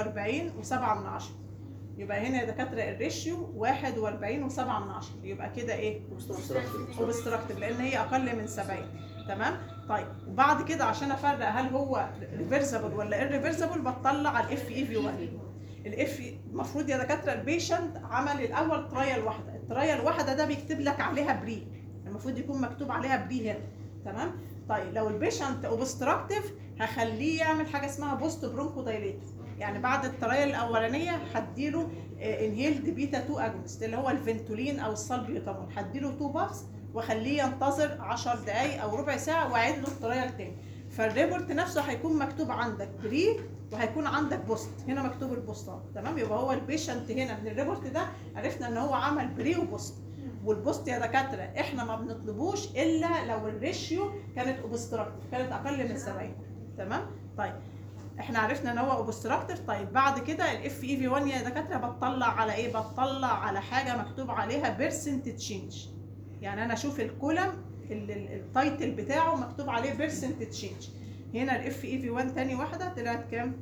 Speaker 1: 41 و7 من عشرة يبقى هنا يا دكاتره الريشيو 41 و7 من عشرة يبقى كده ايه اوبستراكتيف لان هي اقل من 70 تمام طيب وبعد كده عشان افرق هل هو ريفرسبل ولا irreversible بطلع على الاف اي في 1 الاف المفروض يا دكاتره البيشنت عمل الاول ترايل واحده الترايل واحده ده بيكتب لك عليها بري المفروض يكون مكتوب عليها بري هنا تمام طيب لو البيشنت اوبستراكتيف هخليه يعمل حاجه اسمها بوست برونكو دايليتور يعني بعد الترايل الاولانيه هديله انهيلد بيتا 2 اجونست اللي هو الفنتولين او السلبيوتامول هديله 2 بافس واخليه ينتظر 10 دقايق او ربع ساعه واعيد له الترايل تاني فالريبورت نفسه هيكون مكتوب عندك بري وهيكون عندك بوست هنا مكتوب البوست أهو، تمام يبقى هو البيشنت هنا من الريبورت ده عرفنا ان هو عمل بري وبوست والبوست يا دكاتره احنا ما بنطلبوش الا لو الريشيو كانت اوبستراكتيف كانت اقل من 70 تمام طيب احنا عرفنا ان هو اوبستراكتيف طيب بعد كده الاف اي في 1 يا دكاتره بتطلع على ايه بتطلع على حاجه مكتوب عليها بيرسنت تشينج يعني انا اشوف الكولم ال- ال- التايتل بتاعه مكتوب عليه بيرسنت تشينج هنا الاف اي في 1 تاني واحده طلعت كام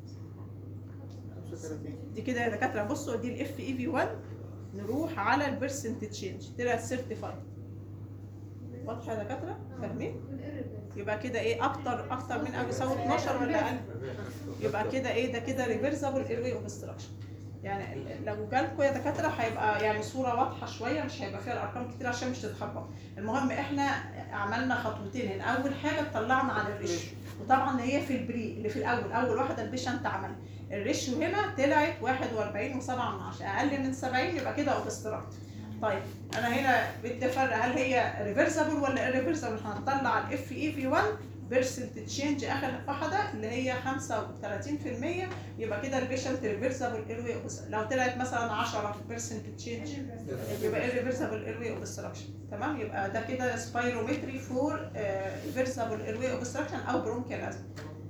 Speaker 5: 35
Speaker 1: دي كده يا دكاتره بصوا دي الاف اي في 1 نروح على البيرسنت تشينج طلعت 35 واضحه يا دكاتره فاهمين يبقى كده ايه اكتر اكتر من او يساوي 12 ولا اقل يبقى كده ايه ده كده ريفرسبل ايروي اوبستراكشن يعني لو جالكوا يا دكاتره هيبقى يعني صوره واضحه شويه مش هيبقى فيها الارقام كتير عشان مش تتخبط المهم احنا عملنا خطوتين هنا اول حاجه طلعنا على الريشيو وطبعا هي في البري اللي في الاول اول واحده البيشنت عملها الريشيو هنا طلعت 41 و7 من 10 اقل من 70 يبقى كده اوبستراكت طيب انا هنا بدي افرق هل هي ريفرسبل ولا irreversible هنطلع الاف اي في 1 بيرسنت تشينج اخر واحده اللي هي 35% يبقى كده البيشنت ريفرسبل ايروي لو طلعت مثلا 10 بيرسنت تشينج يبقى irreversible ايروي اوبستراكشن تمام يبقى ده كده سبايرومتري فور ريفرسبل ايروي اوبستراكشن او برونكيال ازمه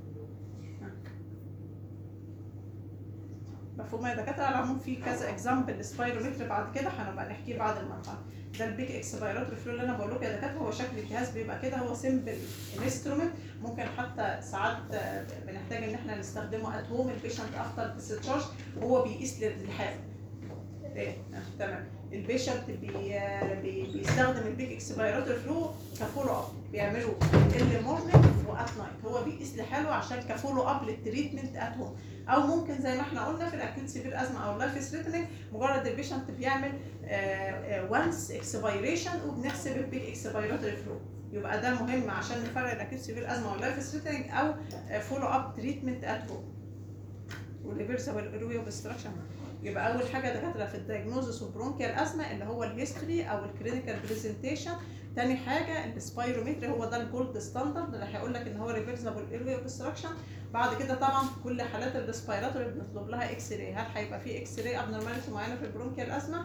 Speaker 1: مفهوم يا دكاتره على العموم في كذا اكزامبل سبايرومتر بعد كده هنبقى نحكيه بعد المرحله ده البيك اكسبيراتوري فلو اللي انا بقول لكم يا دكاتره هو شكل الجهاز بيبقى كده هو سيمبل انسترومنت ممكن حتى ساعات آه، بنحتاج ان احنا نستخدمه ات هوم البيشنت افتر ديسشارج وهو بيقيس للحاله ايه آه، تمام البيشنت بي آه، بي بيستخدم البيك اكسبيراتوري فلو كفولو اب بيعمله اللي مورنينج وات نايت هو بيقيس لحاله عشان كفولو اب للتريتمنت ات هوم او ممكن زي ما احنا قلنا في الاكيوت سيفير ازمه او اللايف ثريتنينج مجرد البيشنت بيعمل وانس اكسبيريشن وبنحسب البيك اكسبيراتوري فلو يبقى ده مهم عشان نفرق الاكيوت سيفير ازمه واللايف ثريتنينج او فولو اب تريتمنت ات هوم والريفرسبل ايروي اوبستراكشن يبقى اول حاجه دكاتره في الدايجنوزس والبرونكيال ازمه اللي هو الهيستوري او الكلينيكال برزنتيشن تاني حاجه السبايرومتري هو ده الجولد ستاندرد اللي هيقول لك ان هو ريفرسبل ايروي اوبستراكشن بعد كده طبعا في كل حالات الريسبيراتوري بنطلب لها اكس راي هل هيبقى في اكس راي ابنورماليتي معينه في البرونكيال ازمه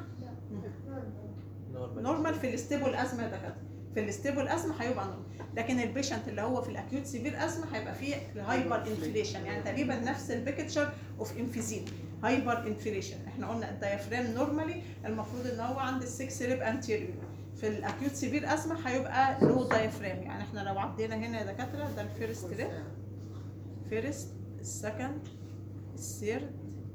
Speaker 1: نورمال في الاستيبل ازمه يا دكاتره في الاستيبل ازمه هيبقى نورمال لكن البيشنت اللي هو في الاكيوت سيفير ازمه هيبقى فيه هايبر انفليشن يعني تقريبا نفس البيكتشر اوف انفيزيم هايبر انفليشن احنا قلنا الديافرام نورمالي المفروض ان هو عند السكس ريب انتيريور في الاكيوت سيفير ازمه هيبقى لو دايفرام يعني احنا لو عدينا هنا يا دكاتره ده الفيرست ريب فيرست السكند الثيرد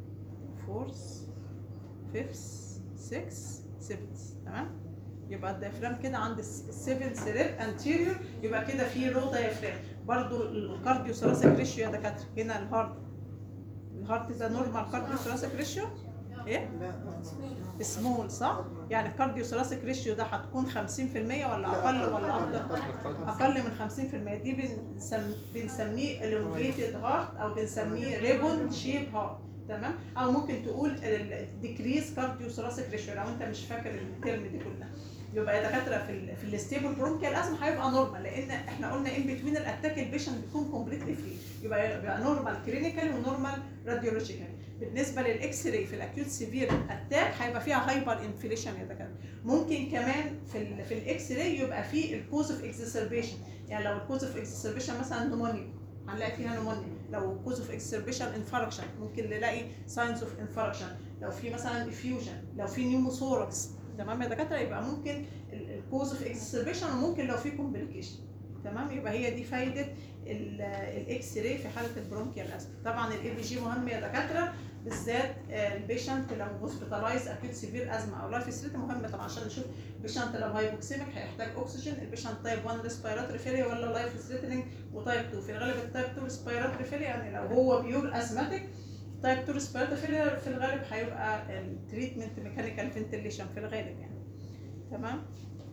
Speaker 1: فورث فيفث سكس سيفث تمام يبقى الديافرام كده عند السيفن سيريب انتيريور يبقى كده في لو ديافرام برضو الكارديو ثوراسيك ريشيو يا دكاتره هنا الهارت الهارت ده نورمال كارديو ثوراسيك ريشيو ايه
Speaker 5: لا
Speaker 1: سمول صح يعني الكارديو ثوراسيك ريشيو ده هتكون 50% ولا اقل ولا اكتر اقل من 50% دي بنسم... بنسميه elongated هارت او بنسميه ريبون شيب هارت تمام او ممكن تقول الديكريز كارديو ثوراسيك ريشيو لو انت مش فاكر الترم دي كلها يبقى يا دكاتره في ال في الستيبل برونكيال ازمه هيبقى نورمال لان احنا قلنا ان بتوين الاتاك البيشنت بيكون كومبليتلي فري يبقى يبقى نورمال كلينيكالي ونورمال راديولوجيكالي بالنسبه للاكس راي في الاكيوت سيفير اتاك هيبقى فيها هايبر انفليشن يا دكاتره ممكن كمان في ال في الاكس راي يبقى فيه الكوز اوف اكزربيشن يعني لو الكوز اوف اكزربيشن مثلا نمونيا هنلاقي فيها نمونيا لو كوز اوف اكسربيشن انفاركشن ممكن نلاقي ساينز اوف انفاركشن لو في مثلا افيوجن لو في نيوموثوركس تمام يا دكاتره يبقى ممكن الكوز اوف اكسربيشن وممكن لو في كومبليكيشن تمام يبقى هي دي فايده الاكس راي في حاله البرونكيال ازمه طبعا الاي بي جي مهم يا دكاتره بالذات البيشنت لو هوسبيتالايز اكيوت سيفير ازمه او لايف ستريت مهم طبعا عشان نشوف البيشنت لو هايبوكسيميك هيحتاج اكسجين البيشنت تايب 1 ريسبيراتوري فيليا ولا لايف ستريتنج وتايب 2 في الغالب التايب 2 ريسبيراتوري فيليا يعني لو هو بيور ازماتيك تايب 2 ريسبيراتوري فيليا في الغالب هيبقى التريتمنت ميكانيكال فنتيليشن في الغالب يعني تمام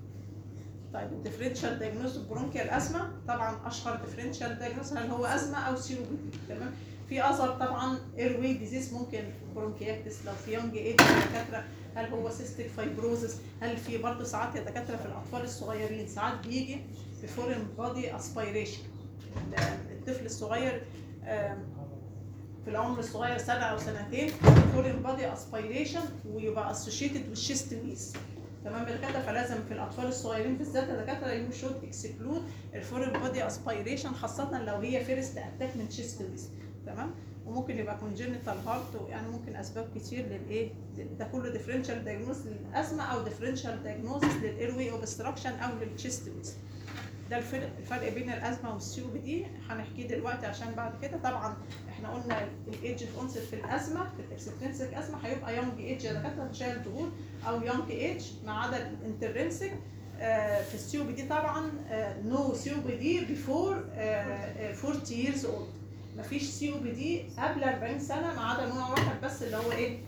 Speaker 1: طيب الديفرنشال دايجنوز برونكيال ازمه طبعا اشهر ديفرنشال دايجنوز هل هو ازمه او سي تمام في اثر طبعا اير واي ديزيز ممكن برونكياتس لو في يونج ايج دكاتره هل هو سيستيك فايبروزس هل في برضه ساعات يا دكاتره في الاطفال الصغيرين ساعات بيجي بفورين بادي اسبيريشن الطفل الصغير آم، في العمر الصغير سنه او سنتين فورين بادي اسبيريشن ويبقى اسوشيتد بالشيست ويز تمام يا دكاتره فلازم في الاطفال الصغيرين بالذات يا دكاتره يو شود اكسكلود الفورين بادي اسبيريشن خاصه لو هي فيرست اتاك من شيست ويز تمام وممكن يبقى كونجنتال هارت يعني ممكن اسباب كتير للايه ده كله ديفرنشال دايجنوز للازمه او ديفرنشال دايجنوز للايروي اوبستراكشن او للتشيست ويز ده الفرق الفرق بين الازمه والسي او بي دي هنحكيه دلوقتي عشان بعد كده طبعا احنا قلنا الايدج اوف اونست في الازمه في الاكسبتنسك ازمه هيبقى يونج ايدج يا دكاتره تشايلد هود او يونج ايدج ما عدا الانترنسك في السي او بي دي طبعا نو سي او بي دي بيفور 40 years old مفيش سي او بي دي قبل 40 سنه ما عدا نوع واحد بس اللي هو ايه؟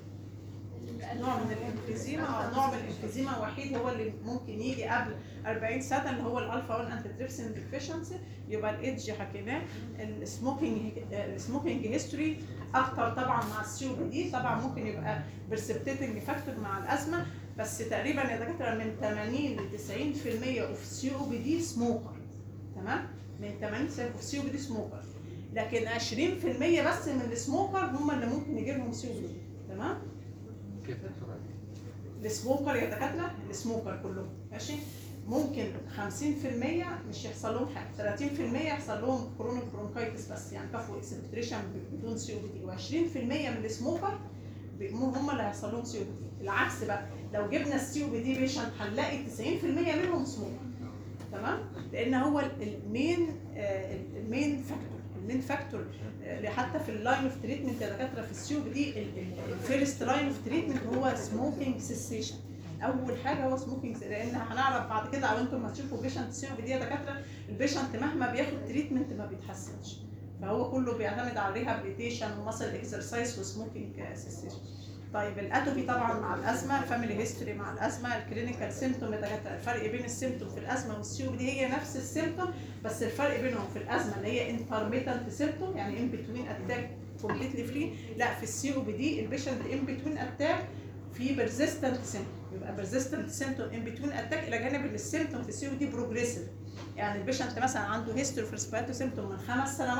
Speaker 1: نوع من الانفيزيما نوع من الانفيزيما وحيد هو اللي ممكن يجي قبل 40 سنه اللي هو الالفا 1 انتي ديفيشنسي يبقى الايدج حكيناه السموكينج السموكينج هيستوري اكتر طبعا مع السي او بي دي طبعا ممكن يبقى برسبتيتنج فاكتور مع الازمه بس تقريبا يا دكاتره من 80 ل 90% اوف سي او بي دي سموكر تمام من 80 ل اوف سي او بي دي سموكر لكن 20% بس من السموكر هم اللي ممكن يجي لهم سي او بي تمام
Speaker 3: كيف الفرق؟
Speaker 1: السموكر يا دكاتره السموكر كلهم ماشي ممكن 50% مش يحصل لهم حاجه 30% يحصل لهم كرونيك برونكايتس بس يعني كفو اكسبتريشن بدون سي او بي دي و20% من السموكر ب- هم اللي هيحصل لهم سي او بي دي العكس بقى لو جبنا السي او بي دي بيشنت هنلاقي 90% منهم سموكر تمام لان هو المين المين فاكتور المين فاكتور حتى في اللاين اوف تريتمنت يا دكاتره في السي او بي دي الفيرست لاين اوف تريتمنت هو سموكينج سيسيشن اول حاجه هو سموكينج لان هنعرف بعد كده او انتم ما تشوفوا بيشنت سي او بي دي يا دكاتره البيشنت مهما بياخد تريتمنت ما بيتحسنش فهو كله بيعتمد على الريهابيليتيشن ومسل اكسرسايز وسموكينج سيسيشن طيب الاتوبي طبعا مع الازمه الفاميلي هيستوري مع الازمه الكلينيكال سيمتوم يا دكاتره الفرق بين السيمتوم في الازمه والسي او بي دي هي نفس السيمتوم بس الفرق بينهم في الازمه اللي هي انترميتنت سيمتوم يعني ان بتوين اتاك كومبليتلي فري لا في السي او بي دي البيشنت ان بتوين اتاك في بيرزيستنت سيمتوم يبقى بيرزيستنت سيمتوم ان بتوين اتاك الى جانب ان السيمتوم في السي او دي بروجريسيف يعني البيشنت مثلا عنده هيستوري في ريسبيراتوري سيمتوم من خمس سنوات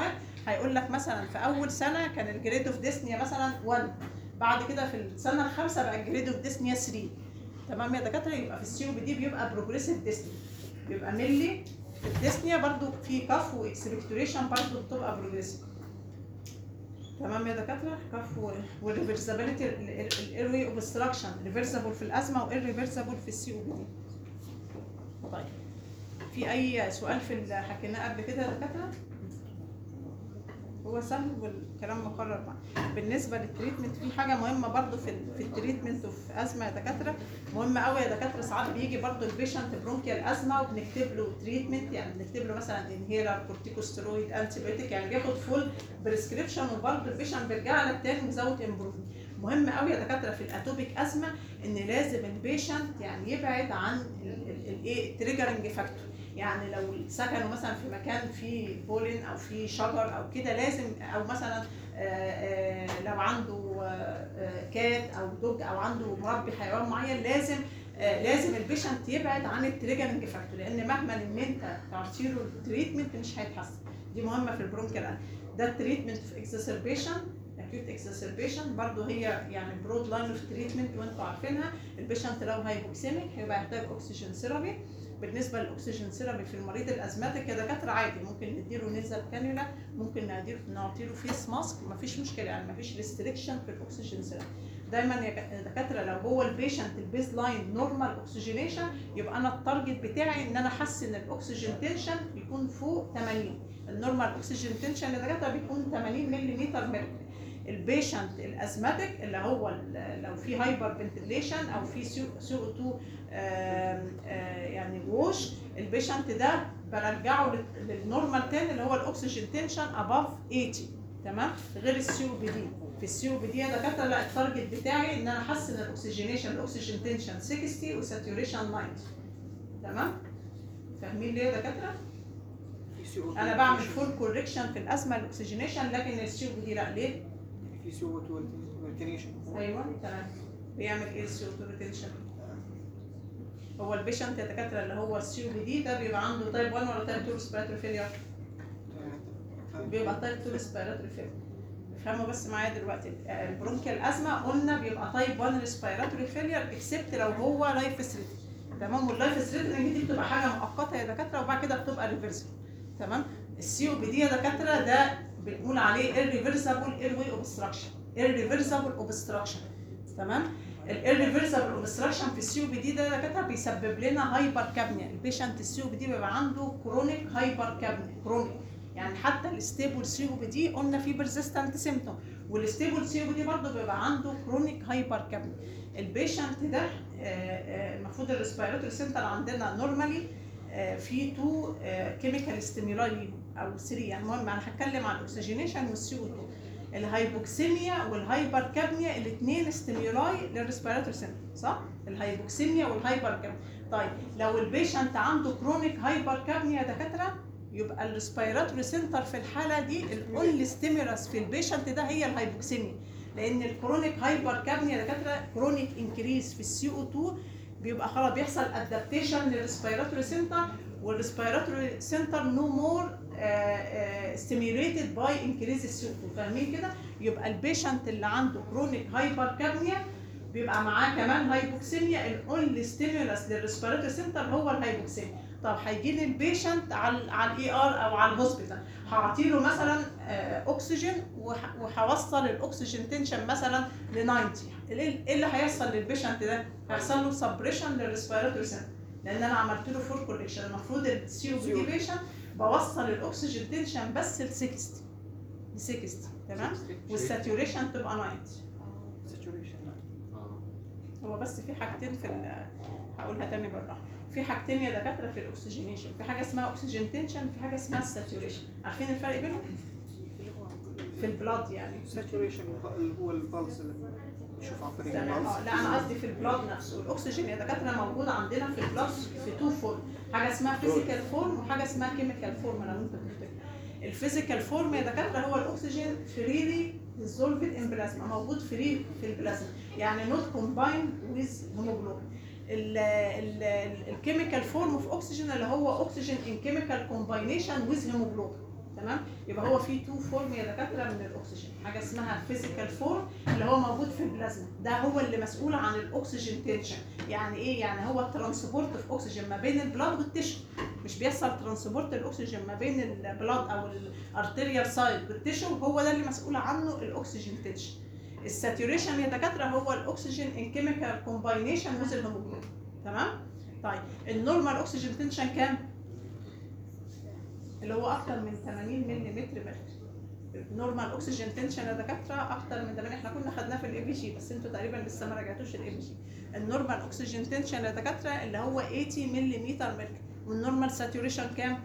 Speaker 1: هيقول لك مثلا في اول سنه كان الجريد اوف ديسنيا مثلا 1 بعد كده في السنه الخامسه بقى الجريد اوف ديسنيا 3 تمام يا دكاتره يبقى في السي او بي دي بيبقى بروجريسيف ديسنيا بيبقى ملي في الديسنيا برضو في كف واكسبكتوريشن برضو بتبقى بروجريسيف تمام يا دكاتره كف والريفرسابيلتي الايروي اوبستراكشن ريفرسابل في الازمه والريفرسابل في السي او بي دي طيب في اي سؤال في اللي حكيناه قبل كده يا دكاتره هو سهل والكلام مقرر معاه بالنسبه للتريتمنت في حاجه مهمه برضو في ال- في التريتمنت وفي ازمه يا دكاتره مهمه قوي يا دكاتره ساعات بيجي برضو البيشنت برونكيال ازمه وبنكتب له تريتمنت يعني بنكتب له مثلا انهيلر كورتيكوستيرويد انتي بايوتيك يعني بياخد فول بريسكريبشن وبرضو البيشنت بيرجع لك تاني وزود امبروفمنت مهم قوي يا دكاتره في الاتوبيك ازمه ان لازم البيشنت يعني يبعد عن الايه التريجرنج فاكتور يعني لو سكنوا مثلا في مكان فيه بولين او فيه شجر او كده لازم او مثلا آه، آه، لو عنده آه، آه، كات او دوج او عنده مربي حيوان معين لازم آه، لازم البيشنت يبعد عن التريجرنج فاكتور لان مهما ان انت تعطيله التريتمنت مش هيتحسن دي مهمه في البرونكيال ده التريتمنت في اكزاسربيشن acute exacerbation برضو هي يعني برود لاين اوف تريتمنت وانتوا عارفينها البيشنت لو هايبوكسيميك هيبقى يحتاج اكسجين ثيرابي بالنسبه للاكسجين ثيرابي في المريض الازماتيك يا دكاتره عادي ممكن نديله نزل كانيولا ممكن نديله نعطيله فيس ماسك مفيش مشكله يعني مفيش ريستريكشن في الاكسجين ثيرابي دايما يا دكاتره لو هو البيشنت البيز لاين نورمال اوكسجينيشن يبقى انا التارجت بتاعي ان انا احسن الاكسجين تنشن يكون فوق 80 النورمال اوكسجين تنشن يا دكاتره بيكون 80 ملم ميركوري البيشنت الازماتيك اللي هو ال- لو في هايبر فنتيليشن او في سي او 2 يعني ووش البيشنت ده برجعه لل- للنورمال تاني اللي هو الاكسجين تنشن اباف 80 تمام غير السي او بي دي في السي او بي دي يا دكاتره لا التارجت بتاعي ان انا احسن الاكسجينيشن الاكسجين تنشن 60 وساتوريشن 90 تمام فاهمين ليه يا دكاتره؟
Speaker 5: في CO2
Speaker 1: انا بعمل فول كوركشن في الازمه الاكسجينيشن لكن السي او بي دي لا ليه؟
Speaker 5: يعني في سي او 2 ريتينيشن
Speaker 1: ايوه تمام بيعمل ايه السي او 2 ريتنشن هو البيشنت يا دكاتره اللي هو السي او بي دي ده بيبقى عنده تايب 1 ولا تايب 2 ريسبيراتوري فيلير بيبقى تايب 2 ريسبيراتوري فيلير افهموا بس معايا دلوقتي آه، البرونكيال ازمه قلنا بيبقى تايب 1 ريسبيراتوري فيلير اكسبت لو هو لايف ثريتنج تمام واللايف ثريتنج دي بتبقى حاجه مؤقته يا دكاتره وبعد كده بتبقى ريفرسبل تمام السي او بي دي يا دكاتره ده بنقول عليه irreversible airway obstruction irreversible obstruction تمام الirreversible obstruction في السي او بي دي ده يا دكاتره بيسبب لنا هايبر كابنيا البيشنت السي او بي دي بيبقى عنده كرونيك هايبر كابنيا كرونيك يعني حتى الستيبل سي او بي دي قلنا فيه بيرزيستنت سيمتوم والستيبل سي او بي دي برضه بيبقى عنده كرونيك هايبر كابنيا البيشنت ده آه، آه، المفروض الريسبيراتوري سنتر عندنا نورمالي في تو كيميكال ستيمولاي او 3 يعني المهم انا هتكلم عن الاكسجينيشن والسي او 2 الهايبوكسيميا والهايبر كابنيا الاثنين ستيمولاي للريسبيراتوري سنتر صح؟ الهايبوكسيميا والهايبر كابنيا طيب لو البيشنت عنده كرونيك هايبر كابنيا يا دكاتره يبقى الريسبيراتوري سنتر في الحاله دي الاونلي ستيمولس في البيشنت ده هي الهايبوكسيميا لان الكرونيك هايبر كابنيا يا دكاتره كرونيك انكريز في السي او 2 بيبقى خلاص بيحصل ادابتيشن للريسبيراتوري سنتر والريسبيراتوري سنتر نو مور ستيميوليتد باي انكريز السي او 2 فاهمين كده يبقى البيشنت اللي عنده كرونيك هايبر كابنيا بيبقى معاه كمان هايبوكسيميا الاونلي ستيمولس للريسبيراتوري سنتر هو الهايبوكسيميا طب هيجي لي البيشنت على على الاي ار او على الهوسبيتال هعطي له مثلا آه، اكسجين وح- وهوصل الاكسجين تنشن مثلا ل 90 ايه إيه اللي هيحصل للبيشنت ده؟ هيحصل له سبريشن للريسبيراتوري سنتر لان انا عملت له فول كوركشن المفروض السي او بي دي بيشنت بوصل الاكسجين تنشن بس ل 60 ل 60 تمام والساتوريشن تبقى 90
Speaker 5: ساتوريشن
Speaker 3: آه.
Speaker 1: هو بس في حاجتين في ال- هقولها تاني بالراحه في حاجتين يا دكاتره في الاكسجينيشن في حاجه اسمها اكسجين تنشن في حاجه اسمها الساتوريشن عارفين الفرق بينهم في البلاد يعني
Speaker 5: ساتوريشن اللي هو البلس اللي نشوف عن طريق
Speaker 1: تمام اه
Speaker 5: البلس
Speaker 1: لا انا قصدي في البلاد نفسه الاكسجين يا دكاتره موجود عندنا في البلاد في تو فورم حاجه اسمها فيزيكال فورم وحاجه اسمها كيميكال فورم لو انت تفتكر الفيزيكال فورم يا دكاتره هو الاكسجين فريلي ديزولفد ان بلازما موجود فري في البلازما يعني نوت كومبايند ويز هيموجلوبين الكيميكال فورم اوف اوكسجين اللي هو اوكسجين ان كيميكال كومباينيشن ويز هيموجلوبين تمام يبقى هو في تو فورم يا دكاتره من الاكسجين حاجه اسمها فيزيكال فورم اللي هو موجود في البلازما ده هو اللي مسؤول عن الاكسجين تنشن يعني ايه يعني هو الترانسبورت في اكسجين ما بين البلاد والتشو مش بيحصل ترانسبورت الاكسجين ما بين البلاد او الارتيريال سايد والتشو هو ده اللي مسؤول عنه الاكسجين تنشن الساتوريشن يا دكاتره هو الاكسجين ان كيميكال كومباينيشن وذ الهيموجلوبين تمام طيب النورمال اكسجين تنشن كام اللي هو اكتر من 80 ملم متر النورمال اكسجين تنشن يا دكاتره اكتر من 80 احنا كنا خدناه في الاي بي جي بس انتوا تقريبا لسه ما راجعتوش الاي بي جي النورمال اكسجين تنشن يا دكاتره اللي هو 80 ملم متر والنورمال ساتوريشن كام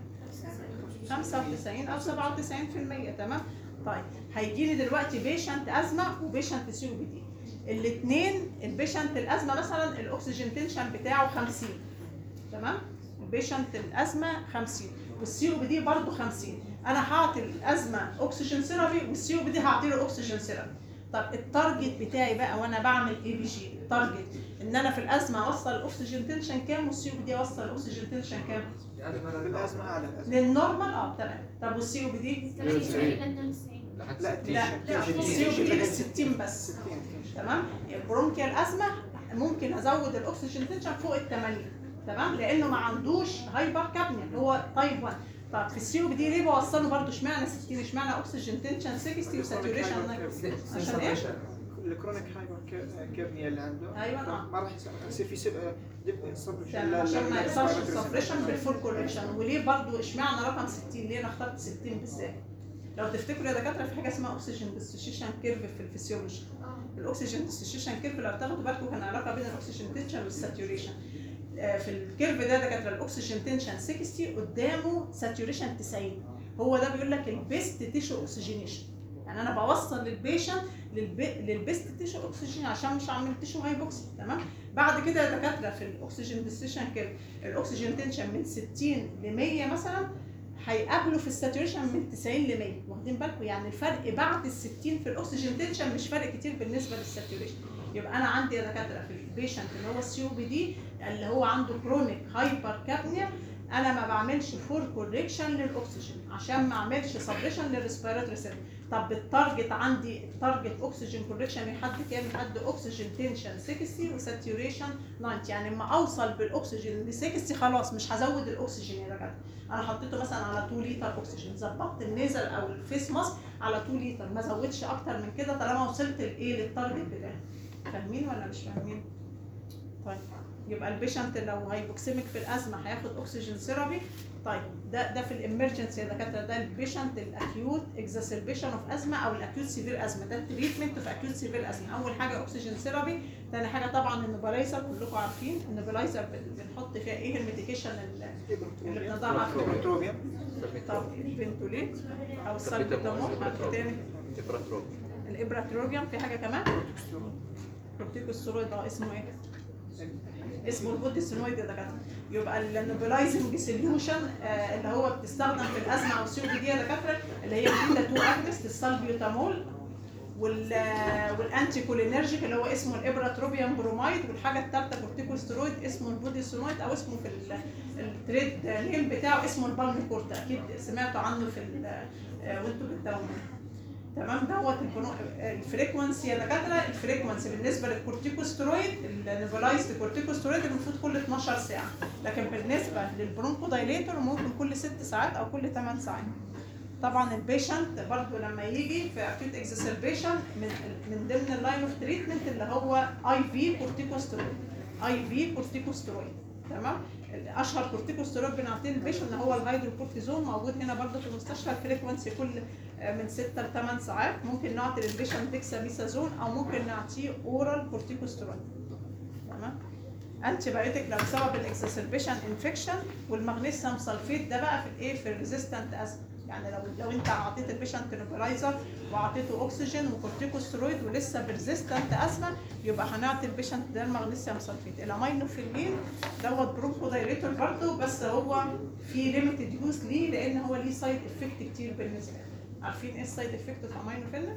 Speaker 1: 95 او 97% تمام طيب هيجي لي دلوقتي بيشنت ازمه وبيشنت سي او بي دي الاثنين البيشنت الازمه مثلا الاكسجين تنشن بتاعه 50 تمام البيشنت الازمه 50 والسي او بي دي برضه 50 انا هعطي الازمه اكسجين سيرابي والسي او بي دي هعطي له اكسجين سيرابي طب التارجت بتاعي بقى وانا بعمل اي بي جي التارجت ان انا في الازمه اوصل الاكسجين تنشن كام والسي او بي دي اوصل الاكسجين تنشن كام
Speaker 5: بالازمه اعلى الازمه
Speaker 1: للنورمال اه تمام طب والسي او بي دي
Speaker 3: لحد
Speaker 5: لا
Speaker 3: 60
Speaker 1: لا السي او بي دي 60 بس تمام البرونكيال ازمه ممكن ازود الاكسجين تنشن فوق ال 80 تمام لانه ما عندوش هايبر كابنيا اللي هو تايب 1 طب في السي او بي دي ليه بوصله برضه اشمعنى 60 اشمعنى اكسجين تنشن 60 وساتوريشن عشان ايه؟
Speaker 5: الكرونيك هايبر كيرنيا اللي عنده
Speaker 1: أيوة، آه.
Speaker 5: ما راح يصير- يصير في سب- دب صبر
Speaker 1: تمام، عشان ما يحصلش سبريشن بالفول كوركشن وليه برضه اشمعنى رقم 60 ليه انا اخترت 60 بالذات؟ لو تفتكروا يا دكاتره في حاجه اسمها oxygen dissociation كيرف في الفسيولوجي الاكسجين dissociation كيرف لو تاخدوا بالكم كان علاقه بين الاكسجين تنشن والساتوريشن آه، في الكيرف ده دكاتره الاكسجين تنشن 60 قدامه ساتوريشن 90 هو ده بيقول لك البيست تيشو اوكسجينيشن يعني انا بوصل للبيشنت للبيست تيشو اوكسجين عشان مش عامل تيشو هايبوكسي تمام بعد كده يا دكاتره في الاكسجين ديسيشن كيرف الاكسجين تنشن من 60 ل 100 مثلا هيقابلوا في الساتوريشن من 90 ل 100 واخدين بالكم يعني الفرق بعد ال 60 في الاكسجين تنشن مش فرق كتير بالنسبه للساتوريشن يبقى انا عندي يا دكاتره في البيشنت اللي هو السي او بي دي اللي هو عنده كرونيك هايبر كابنيا انا ما بعملش فور كوريكشن للاكسجين عشان ما اعملش سبريشن للريسبيراتوري سيل طب التارجت عندي تارجت اكسجين كوريكشن لحد كام لحد اكسجين تنشن 60 وساتوريشن 90 يعني لما اوصل بالاكسجين ل 60 خلاص مش هزود الاكسجين يا دكاتره انا حطيته مثلا على 2 لتر اكسجين ظبطت النيزل او الفيس ماسك على 2 لتر ما زودش اكتر من كده طالما وصلت لايه للتارجت بتاعي فاهمين ولا مش فاهمين طيب يبقى البيشنت لو هايبوكسيميك في الازمه هياخد اكسجين ثيرابي طيب ده ده في الامرجنسي يا دكاتره ده البيشنت الاكيوت اكزاسربيشن اوف ازمه او الاكيوت سيفير ازمه ده التريتمنت في اكيوت سيفير ازمه اول حاجه اكسجين ثيرابي ثاني حاجه طبعا النبلايزر كلكم عارفين النبلايزر بن- بنحط فيها ايه الميديكيشن اللي اللي بنضعها في
Speaker 5: بروتروبيا
Speaker 1: طب البنتوليت او السالبيتامول حاجه تاني الابراتروبيوم في حاجه كمان كورتيكوستيرويد اه اسمه ايه؟ اسمه البوديسينويد يا دكاتره يبقى النوبلايزنج سوليوشن اللي هو بتستخدم في الازمه او السي او بي دي يا دكاتره اللي هي بتيتا 2 اجنست السالبيوتامول وال والانتي كولينرجيك اللي هو اسمه الابراتروبيوم برومايد والحاجه الثالثه كورتيكوستيرويد اسمه البوديسينويد او اسمه في ال- التريد نيم بتاعه اسمه البالميكورت اكيد سمعتوا عنه في ال- آه، وانتوا بتداوموا تمام دوت البنو- الفريكونسي يا دكاتره الفريكونسي بالنسبه للكورتيكوسترويد النيفولايزد كورتيكوسترويد المفروض كل 12 ساعه لكن بالنسبه للبرونكو دايليتور ممكن كل 6 ساعات او كل 8 ساعات طبعا البيشنت برضو لما يجي في اكيوت اكزاسربيشن من من ضمن اللاين اوف تريتمنت اللي هو اي في كورتيكوسترويد اي في كورتيكوسترويد تمام اشهر كورتيكوسترويد بنعطيه للبيشنت هو الهيدروكورتيزون موجود هنا برضو في المستشفى الفريكونسي كل من 6 ل 8 ساعات ممكن نعطي للبيشنت ديكساميثازون او ممكن نعطيه اورال كورتيكوسترويد تمام انتي بايوتيك لو سبب الاكسسربيشن انفكشن والمغنيسيوم سلفيت ده بقى في الايه في الريزيستنت ازمه يعني لو لو انت اعطيت البيشنت نيبولايزر واعطيته اكسجين وكورتيكوسترويد ولسه بريزيستنت ازمه يبقى هنعطي البيشنت ده المغنيسيوم سلفيت الامينوفيلين دوت برونكو دايريتور برضه بس هو في ليميتد يوز ليه لان هو ليه سايد افكت كتير بالنسبه له عارفين ايه السايد افكت في امينوفيلين؟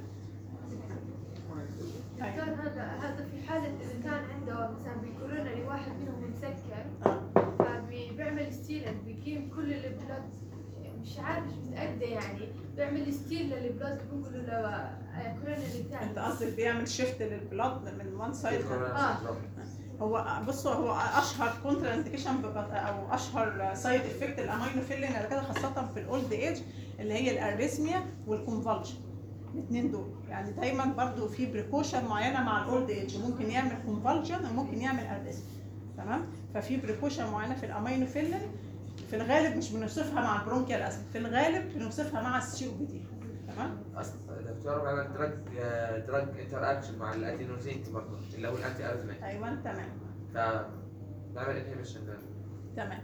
Speaker 6: دكتور هذا هذا في حالة إذا كان عنده مثلا بيقولون لي واحد منهم مسكر
Speaker 1: آه.
Speaker 6: فبيعمل ستيلنت بيقيم كل البلد مش عارف مش متأكدة يعني بيعمل ستيل للبلاد بنقول له كورونري
Speaker 1: انت
Speaker 6: بتاعي
Speaker 1: قصدك بيعمل شيفت للبلاد من وان سايد
Speaker 6: آه.
Speaker 1: هو بصوا هو اشهر كونترا انديكيشن او اشهر سايد افكت الامينوفيلين اللي كده خاصه في الاولد ايج اللي هي الاريثميا والكونفالجن الاثنين دول يعني دايما برضو في بريكوشن معينه مع الاولد ايج ممكن يعمل كونفالجن وممكن يعمل اريثميا تمام ففي بريكوشن معينه في الامينوفيلين في الغالب مش بنوصفها مع البرونكيال اسيد في الغالب بنوصفها مع السي او بي دي تمام
Speaker 4: اصلا دكتور على دراج دراج انتر اكشن مع الادينوزين برضه اللي هو الانتي ارزمين
Speaker 1: ايوه تمام
Speaker 4: فنعمل انهبيشن
Speaker 1: تمام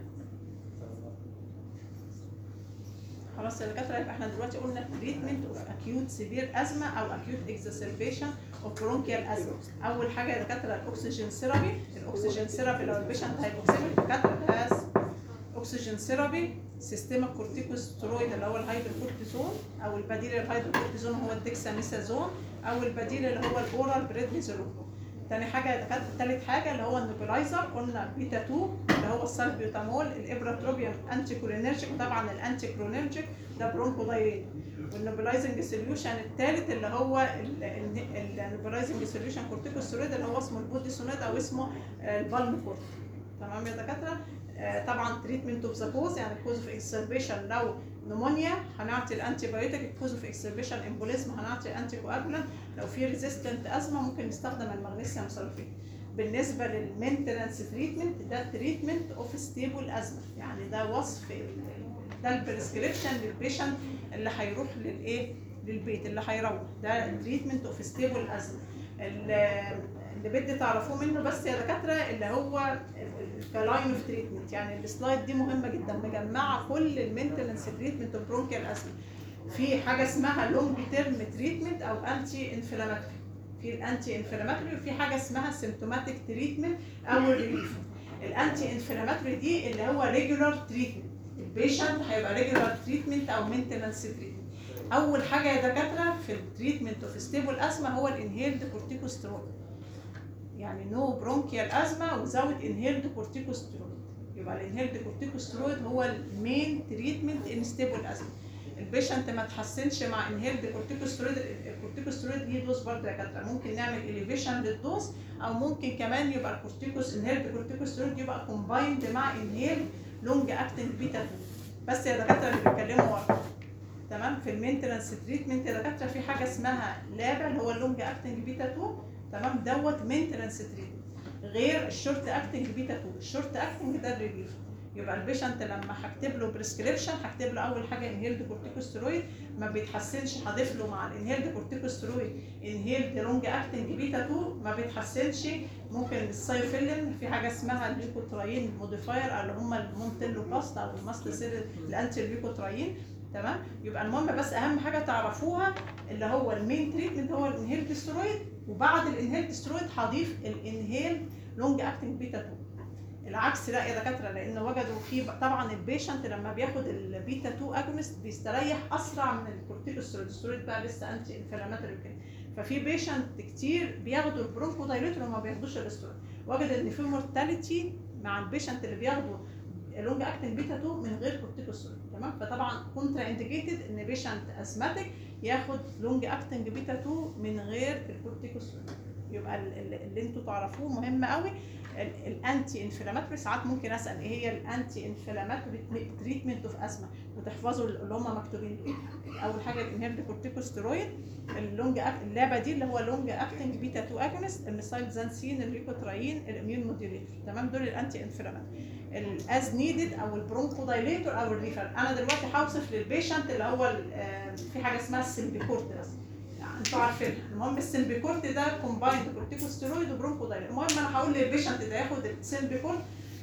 Speaker 1: خلاص يا دكاتره يبقى احنا دلوقتي قلنا تريتمنت اوف اكيوت سيفير ازمه او اكيوت اكزاسربيشن اوف برونكيال ازمه اول حاجه يا دكاتره الاكسجين ثيرابي الاكسجين ثيرابي لو البيشنت هايبوكسيميك دكاتره هاز اكسجين ثيرابي سيستم الكورتيكوسترويد اللي هو الهيدروكورتيزون او البديل الهيدروكورتيزون هو الديكساميثازون او البديل اللي هو الاورال بريدنيزولون تاني حاجه يا دكاتره تالت حاجه اللي هو النوبلايزر قلنا بيتا 2 اللي هو السالبيوتامول الابراتروبيوم انتي كولينرجيك وطبعا الانتي كولينرجيك ده برونكو دايريت والنوبلايزنج سوليوشن الثالث اللي هو النوبلايزنج سوليوشن كورتيكوستيرويد اللي هو اسمه البوديسونيد او اسمه البالميكورت تمام يا دكاتره آه، طبعا تريتمنت اوف ذا كوز يعني كوز اوف اكسربيشن لو نمونيا هنعطي الانتي بايوتيك كوز اوف اكسربيشن امبوليزم هنعطي انتي كواجولانت لو في ريزيستنت ازمه ممكن نستخدم المغنيسيوم سلفيت بالنسبه للمينتنانس تريتمنت ده تريتمنت اوف ستيبل ازمه يعني ده وصف ال- ده البريسكريبشن للبيشنت اللي هيروح للايه للبيت اللي هيروح ده تريتمنت اوف ستيبل ازمه ال- اللي بدي تعرفوه منه بس يا دكاتره اللي هو كلاين اوف تريتمنت يعني السلايد دي مهمه جدا مجمعه كل المينتنس تريتمنت اوف برونكيال ازمه في حاجه اسمها لونج تيرم تريتمنت او انتي انفلاماتوري في الانتي انفلاماتوري وفي حاجه اسمها سيمتوماتيك تريتمنت او الريليف الانتي انفلاماتوري دي اللي هو ريجولار تريتمنت البيشنت هيبقى ريجولار تريتمنت او مينتنس تريتمنت اول حاجه يا دكاتره في التريتمنت اوف ستيبل ازمه هو الانهيلد كورتيكوسترويد يعني نو برونكيال ازمه وزود انهيلد كورتيكوسترويد يبقى الانهيلد كورتيكوسترويد هو المين تريتمنت ان ستيبل ازمه البيشنت ما تحسنش مع انهيلد كورتيكوسترويد الكورتيكوسترويد ليه دوز برضه يا دكاتره ممكن نعمل اليفيشن للدوز او ممكن كمان يبقى الكورتيكوس انهيلد كورتيكوسترويد يبقى كومبايند مع انهيل لونج اكتنج بيتا 2 بس يا دكاتره اللي بيتكلموا ورا تمام في المينتنس تريتمنت يا دكاتره في حاجه اسمها لابا اللي هو اللونج اكتنج بيتا 2 تمام دوت مينتنس تريتمنت غير الشورت اكتنج بيتا 2 الشورت اكتنج ده الريليف يبقى البيشنت لما هكتب له بريسكريبشن هكتب له اول حاجه انهيلد كورتيكوسترويد ما بيتحسنش هضيف له مع الانهيلد كورتيكوسترويد انهيلد لونج اكتنج بيتا 2 ما بيتحسنش ممكن السايفيلين في حاجه اسمها الليكوتراين موديفاير اللي هم المونتيلوباست او الماست سيل الانتي ليكوتراين تمام يبقى المهم بس اهم حاجه تعرفوها اللي هو المين تريتمنت هو الانهيلد سترويد وبعد الانهيلد سترويد هضيف الانهيل لونج اكتنج بيتا 2 العكس لا يا دكاتره لان وجدوا في طبعا البيشنت لما بياخد البيتا 2 اجونست بيستريح اسرع من الكورتيكوسترويد السترويد بقى لسه انتي انفلاماتوري كده ففي بيشنت كتير بياخدوا البرونكو دايليتور وما بياخدوش الاسترويد وجد ان في مورتاليتي مع البيشنت اللي بياخدوا لونج اكتنج بيتا 2 من غير كورتيكوسترويد تمام فطبعا كونترا انديكيتد ان بيشنت اسماتيك ياخد لونج اكتنج بيتا 2 من غير الكورتيكوسترويد يبقى ال- ال- اللي انتوا تعرفوه مهم قوي ال- الانتي انفلاماتوري ساعات ممكن اسال ايه هي الانتي انفلاماتوري تريتمنت اوف ازمه وتحفظوا اللي هم مكتوبين دول اول حاجه الانهيرد كورتيكوستيرويد اللونج أك- اللعبه دي اللي هو لونج اكتنج بيتا 2 اجونست الميسايلزانسين الليكوتراين الاميون موديوليتور تمام دول الانتي انفلاماتوري الاز نيدد او البرونكو دايليتور او الريفر انا دلوقتي هوصف للبيشنت اللي هو ال- آه، في حاجه اسمها السيمبيكورت بس يعني انتوا عارفينها المهم السيمبيكورت ده كومبايند كورتيكوستيرويد وبرونكو دايليتور المهم انا هقول للبيشنت ده ياخد السيمبيكورت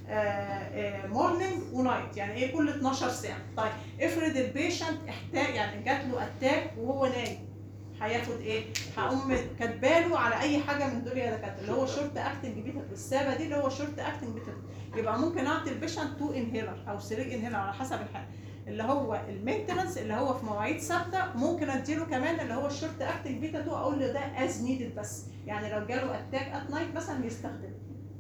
Speaker 1: مورنينج ونايت يعني ايه كل 12 ساعه طيب افرض البيشنت احتاج يعني جات له اتاك وهو نايم هياخد ايه؟ هقوم كاتباله على اي حاجه من دول يا دكاتره اللي هو شورت اكتنج بيتا السابه دي اللي هو شورت اكتنج بيتا يبقى ممكن اعطي البيشنت تو انهيلر او 3 انهيلر على حسب الحاله اللي هو المينتنس اللي هو في مواعيد ثابته ممكن اديله كمان اللي هو الشورت اكتنج بيتا 2 اقول له ده از نيدد بس يعني لو جاله اتاك ات نايت مثلا يستخدم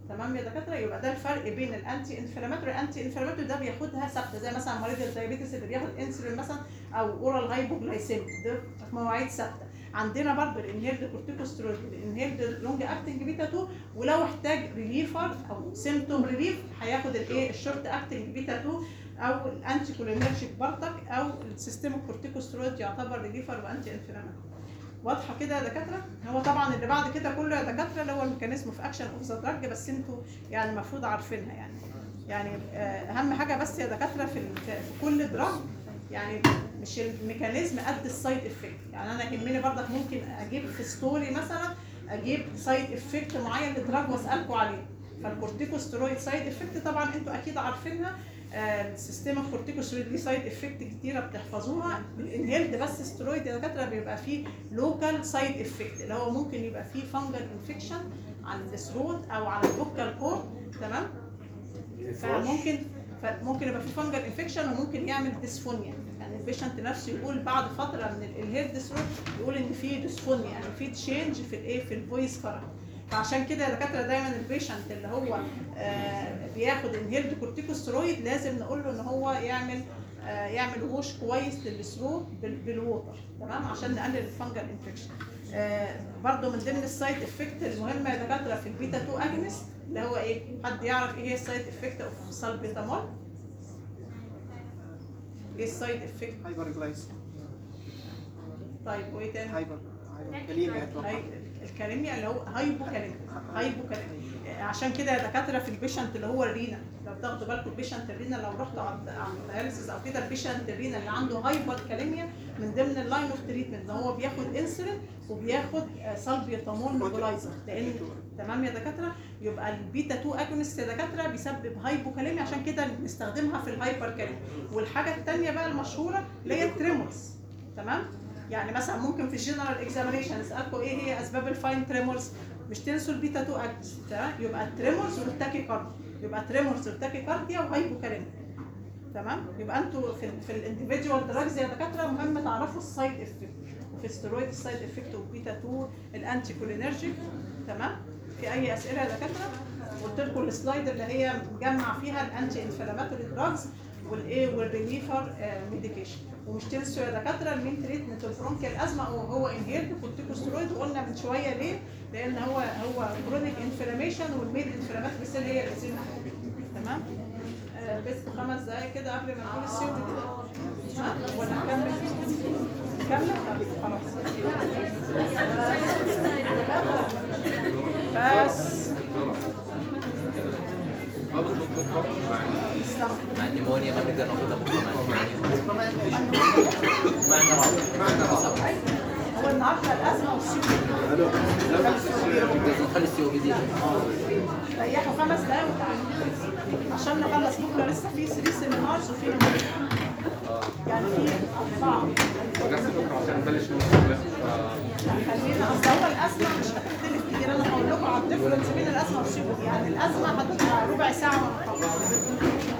Speaker 1: تمام يا دكاتره يبقى ده الفرق بين الانتي انفلاماتوري الانتي انفلاماتوري ده بياخدها ثابته زي مثلا مريض الدايابيتس اللي بياخد انسولين مثلا او اورال هايبوجلايسيميك ده في مواعيد ثابته عندنا برضو الانهيرد كورتيكوسترويد الانهيرد لونج اكتنج بيتا 2 ولو احتاج ريليفر او سيمتوم ريليف هياخد الايه الشورت اكتنج بيتا 2 او الانتي كولينرجيك بارتك او السيستم الكورتيكوسترويد يعتبر ريليفر وانتي انفلاماتوري واضحه كده يا دكاتره هو طبعا اللي بعد كده كله يا دكاتره اللي هو الميكانيزم في اكشن اوف ذا دراج بس انتوا يعني المفروض عارفينها يعني يعني آه، اهم حاجه بس يا دكاتره في ال- في كل دراج يعني مش الميكانيزم قد السايد افكت يعني انا يهمني برضك ممكن اجيب في ستوري مثلا اجيب سايد افكت معين لدراج واسالكم عليه فالكورتيكوستيرويد سايد افكت طبعا انتوا اكيد عارفينها آه، السيستم الكورتيكوستيرويد ليه سايد افكت كتيره بتحفظوها الانهيلد بس ستيرويد يا دكاتره بيبقى فيه لوكال سايد افكت اللي هو ممكن يبقى فيه فانجل انفكشن على الثروت او على اللوكال كور تمام فممكن فممكن يبقى في فانجل انفكشن وممكن يعمل ديسفونيا يعني البيشنت نفسه يقول بعد فتره من الهيد ديسروت يقول ان في ديسفونيا يعني في تشينج في الايه في الفويس كاركتر فعشان كده يا دكاتره دايما البيشنت اللي هو آه بياخد انهيلد كورتيكوستيرويد لازم نقول له ان هو يعمل آه يعمل ووش كويس للثروت بال- بالووتر تمام عشان نقلل الفانجل انفكشن آه برضو من ضمن السايد افكت المهمه يا دكاتره في البيتا 2 اجنست اللي هو ايه حد يعرف ايه هي السايد افكت اوف سالبيتامول ايه السايد افكت
Speaker 5: هايبر جلايس
Speaker 1: طيب وايه تاني
Speaker 5: هايبر هايبر كليميا اتوقع
Speaker 1: هاي الكاليميا اللي هو هايبوكاليميا هايبوكاليميا عشان كده يا دكاتره في البيشنت اللي هو الرينا لو تاخدوا بالكم البيشنت الرينا لو رحتوا عند عند داياليسيس او كده البيشنت الرينا اللي عنده هايبر كاليميا من ضمن اللاين اوف تريتمنت ان هو بياخد انسولين وبياخد آه، سالبيوتامول نيبولايزر لان تمام يا دكاتره يبقى البيتا 2 اجونست يا دكاتره بيسبب هايبوكاليميا عشان كده بنستخدمها في الهايبر كاليميا والحاجه الثانيه بقى المشهوره اللي هي التريمورز تمام يعني مثلا ممكن في الجنرال اكزامينيشن اسالكم ايه هي اسباب الفاين تريمورز مش تنسوا البيتا 2 اجونست تمام يبقى التريمورز والتاكيكارديا يبقى تريمورز والتاكيكارديا وهايبوكاليميا تمام يبقى انتوا في ال في الانديفيدوال دراجز يا دكاتره مهم تعرفوا السايد افكت وفي الستيرويد السايد افكت وبيتا 2 الانتي كولينرجيك تمام في اي اسئله يا دكاتره قلت لكم السلايد اللي هي مجمع فيها الانتي انفلاماتوري دراجز والايه والريليفر ميديكيشن ومش تنسوا يا دكاتره المين تريتمنت البرونكيال ازمه هو هو انهيرد كورتيكوستيرويد وقلنا من شويه ليه؟ لان هو هو كرونيك انفلاميشن والميد انفلاماتوري سيل هي اللي تمام؟ آه، بس خمس دقايق كده قبل ما نقول السيو كده ها ولا نكمل؟ نكمل؟ طب خلاص بس
Speaker 7: مع النيمونيا ما نقدر ناخذها بكره مع النيمونيا
Speaker 1: هو النهارده الازمه والسيو
Speaker 7: نخلي السي بي دي
Speaker 1: ريحوا خمس دقايق وتعالوا عشان نخلص بكره لسه في 3 سيمينارز وفي نماذج. يعني في اربعه
Speaker 3: ونفس الفكره عشان نبلش نوصل
Speaker 1: خلينا اصل هو الازمه مش هتختلف كتير انا هقول لكم على الديفرنس بين الازمه والسيبوت يعني الازمه هتبقى ربع ساعه ونخلص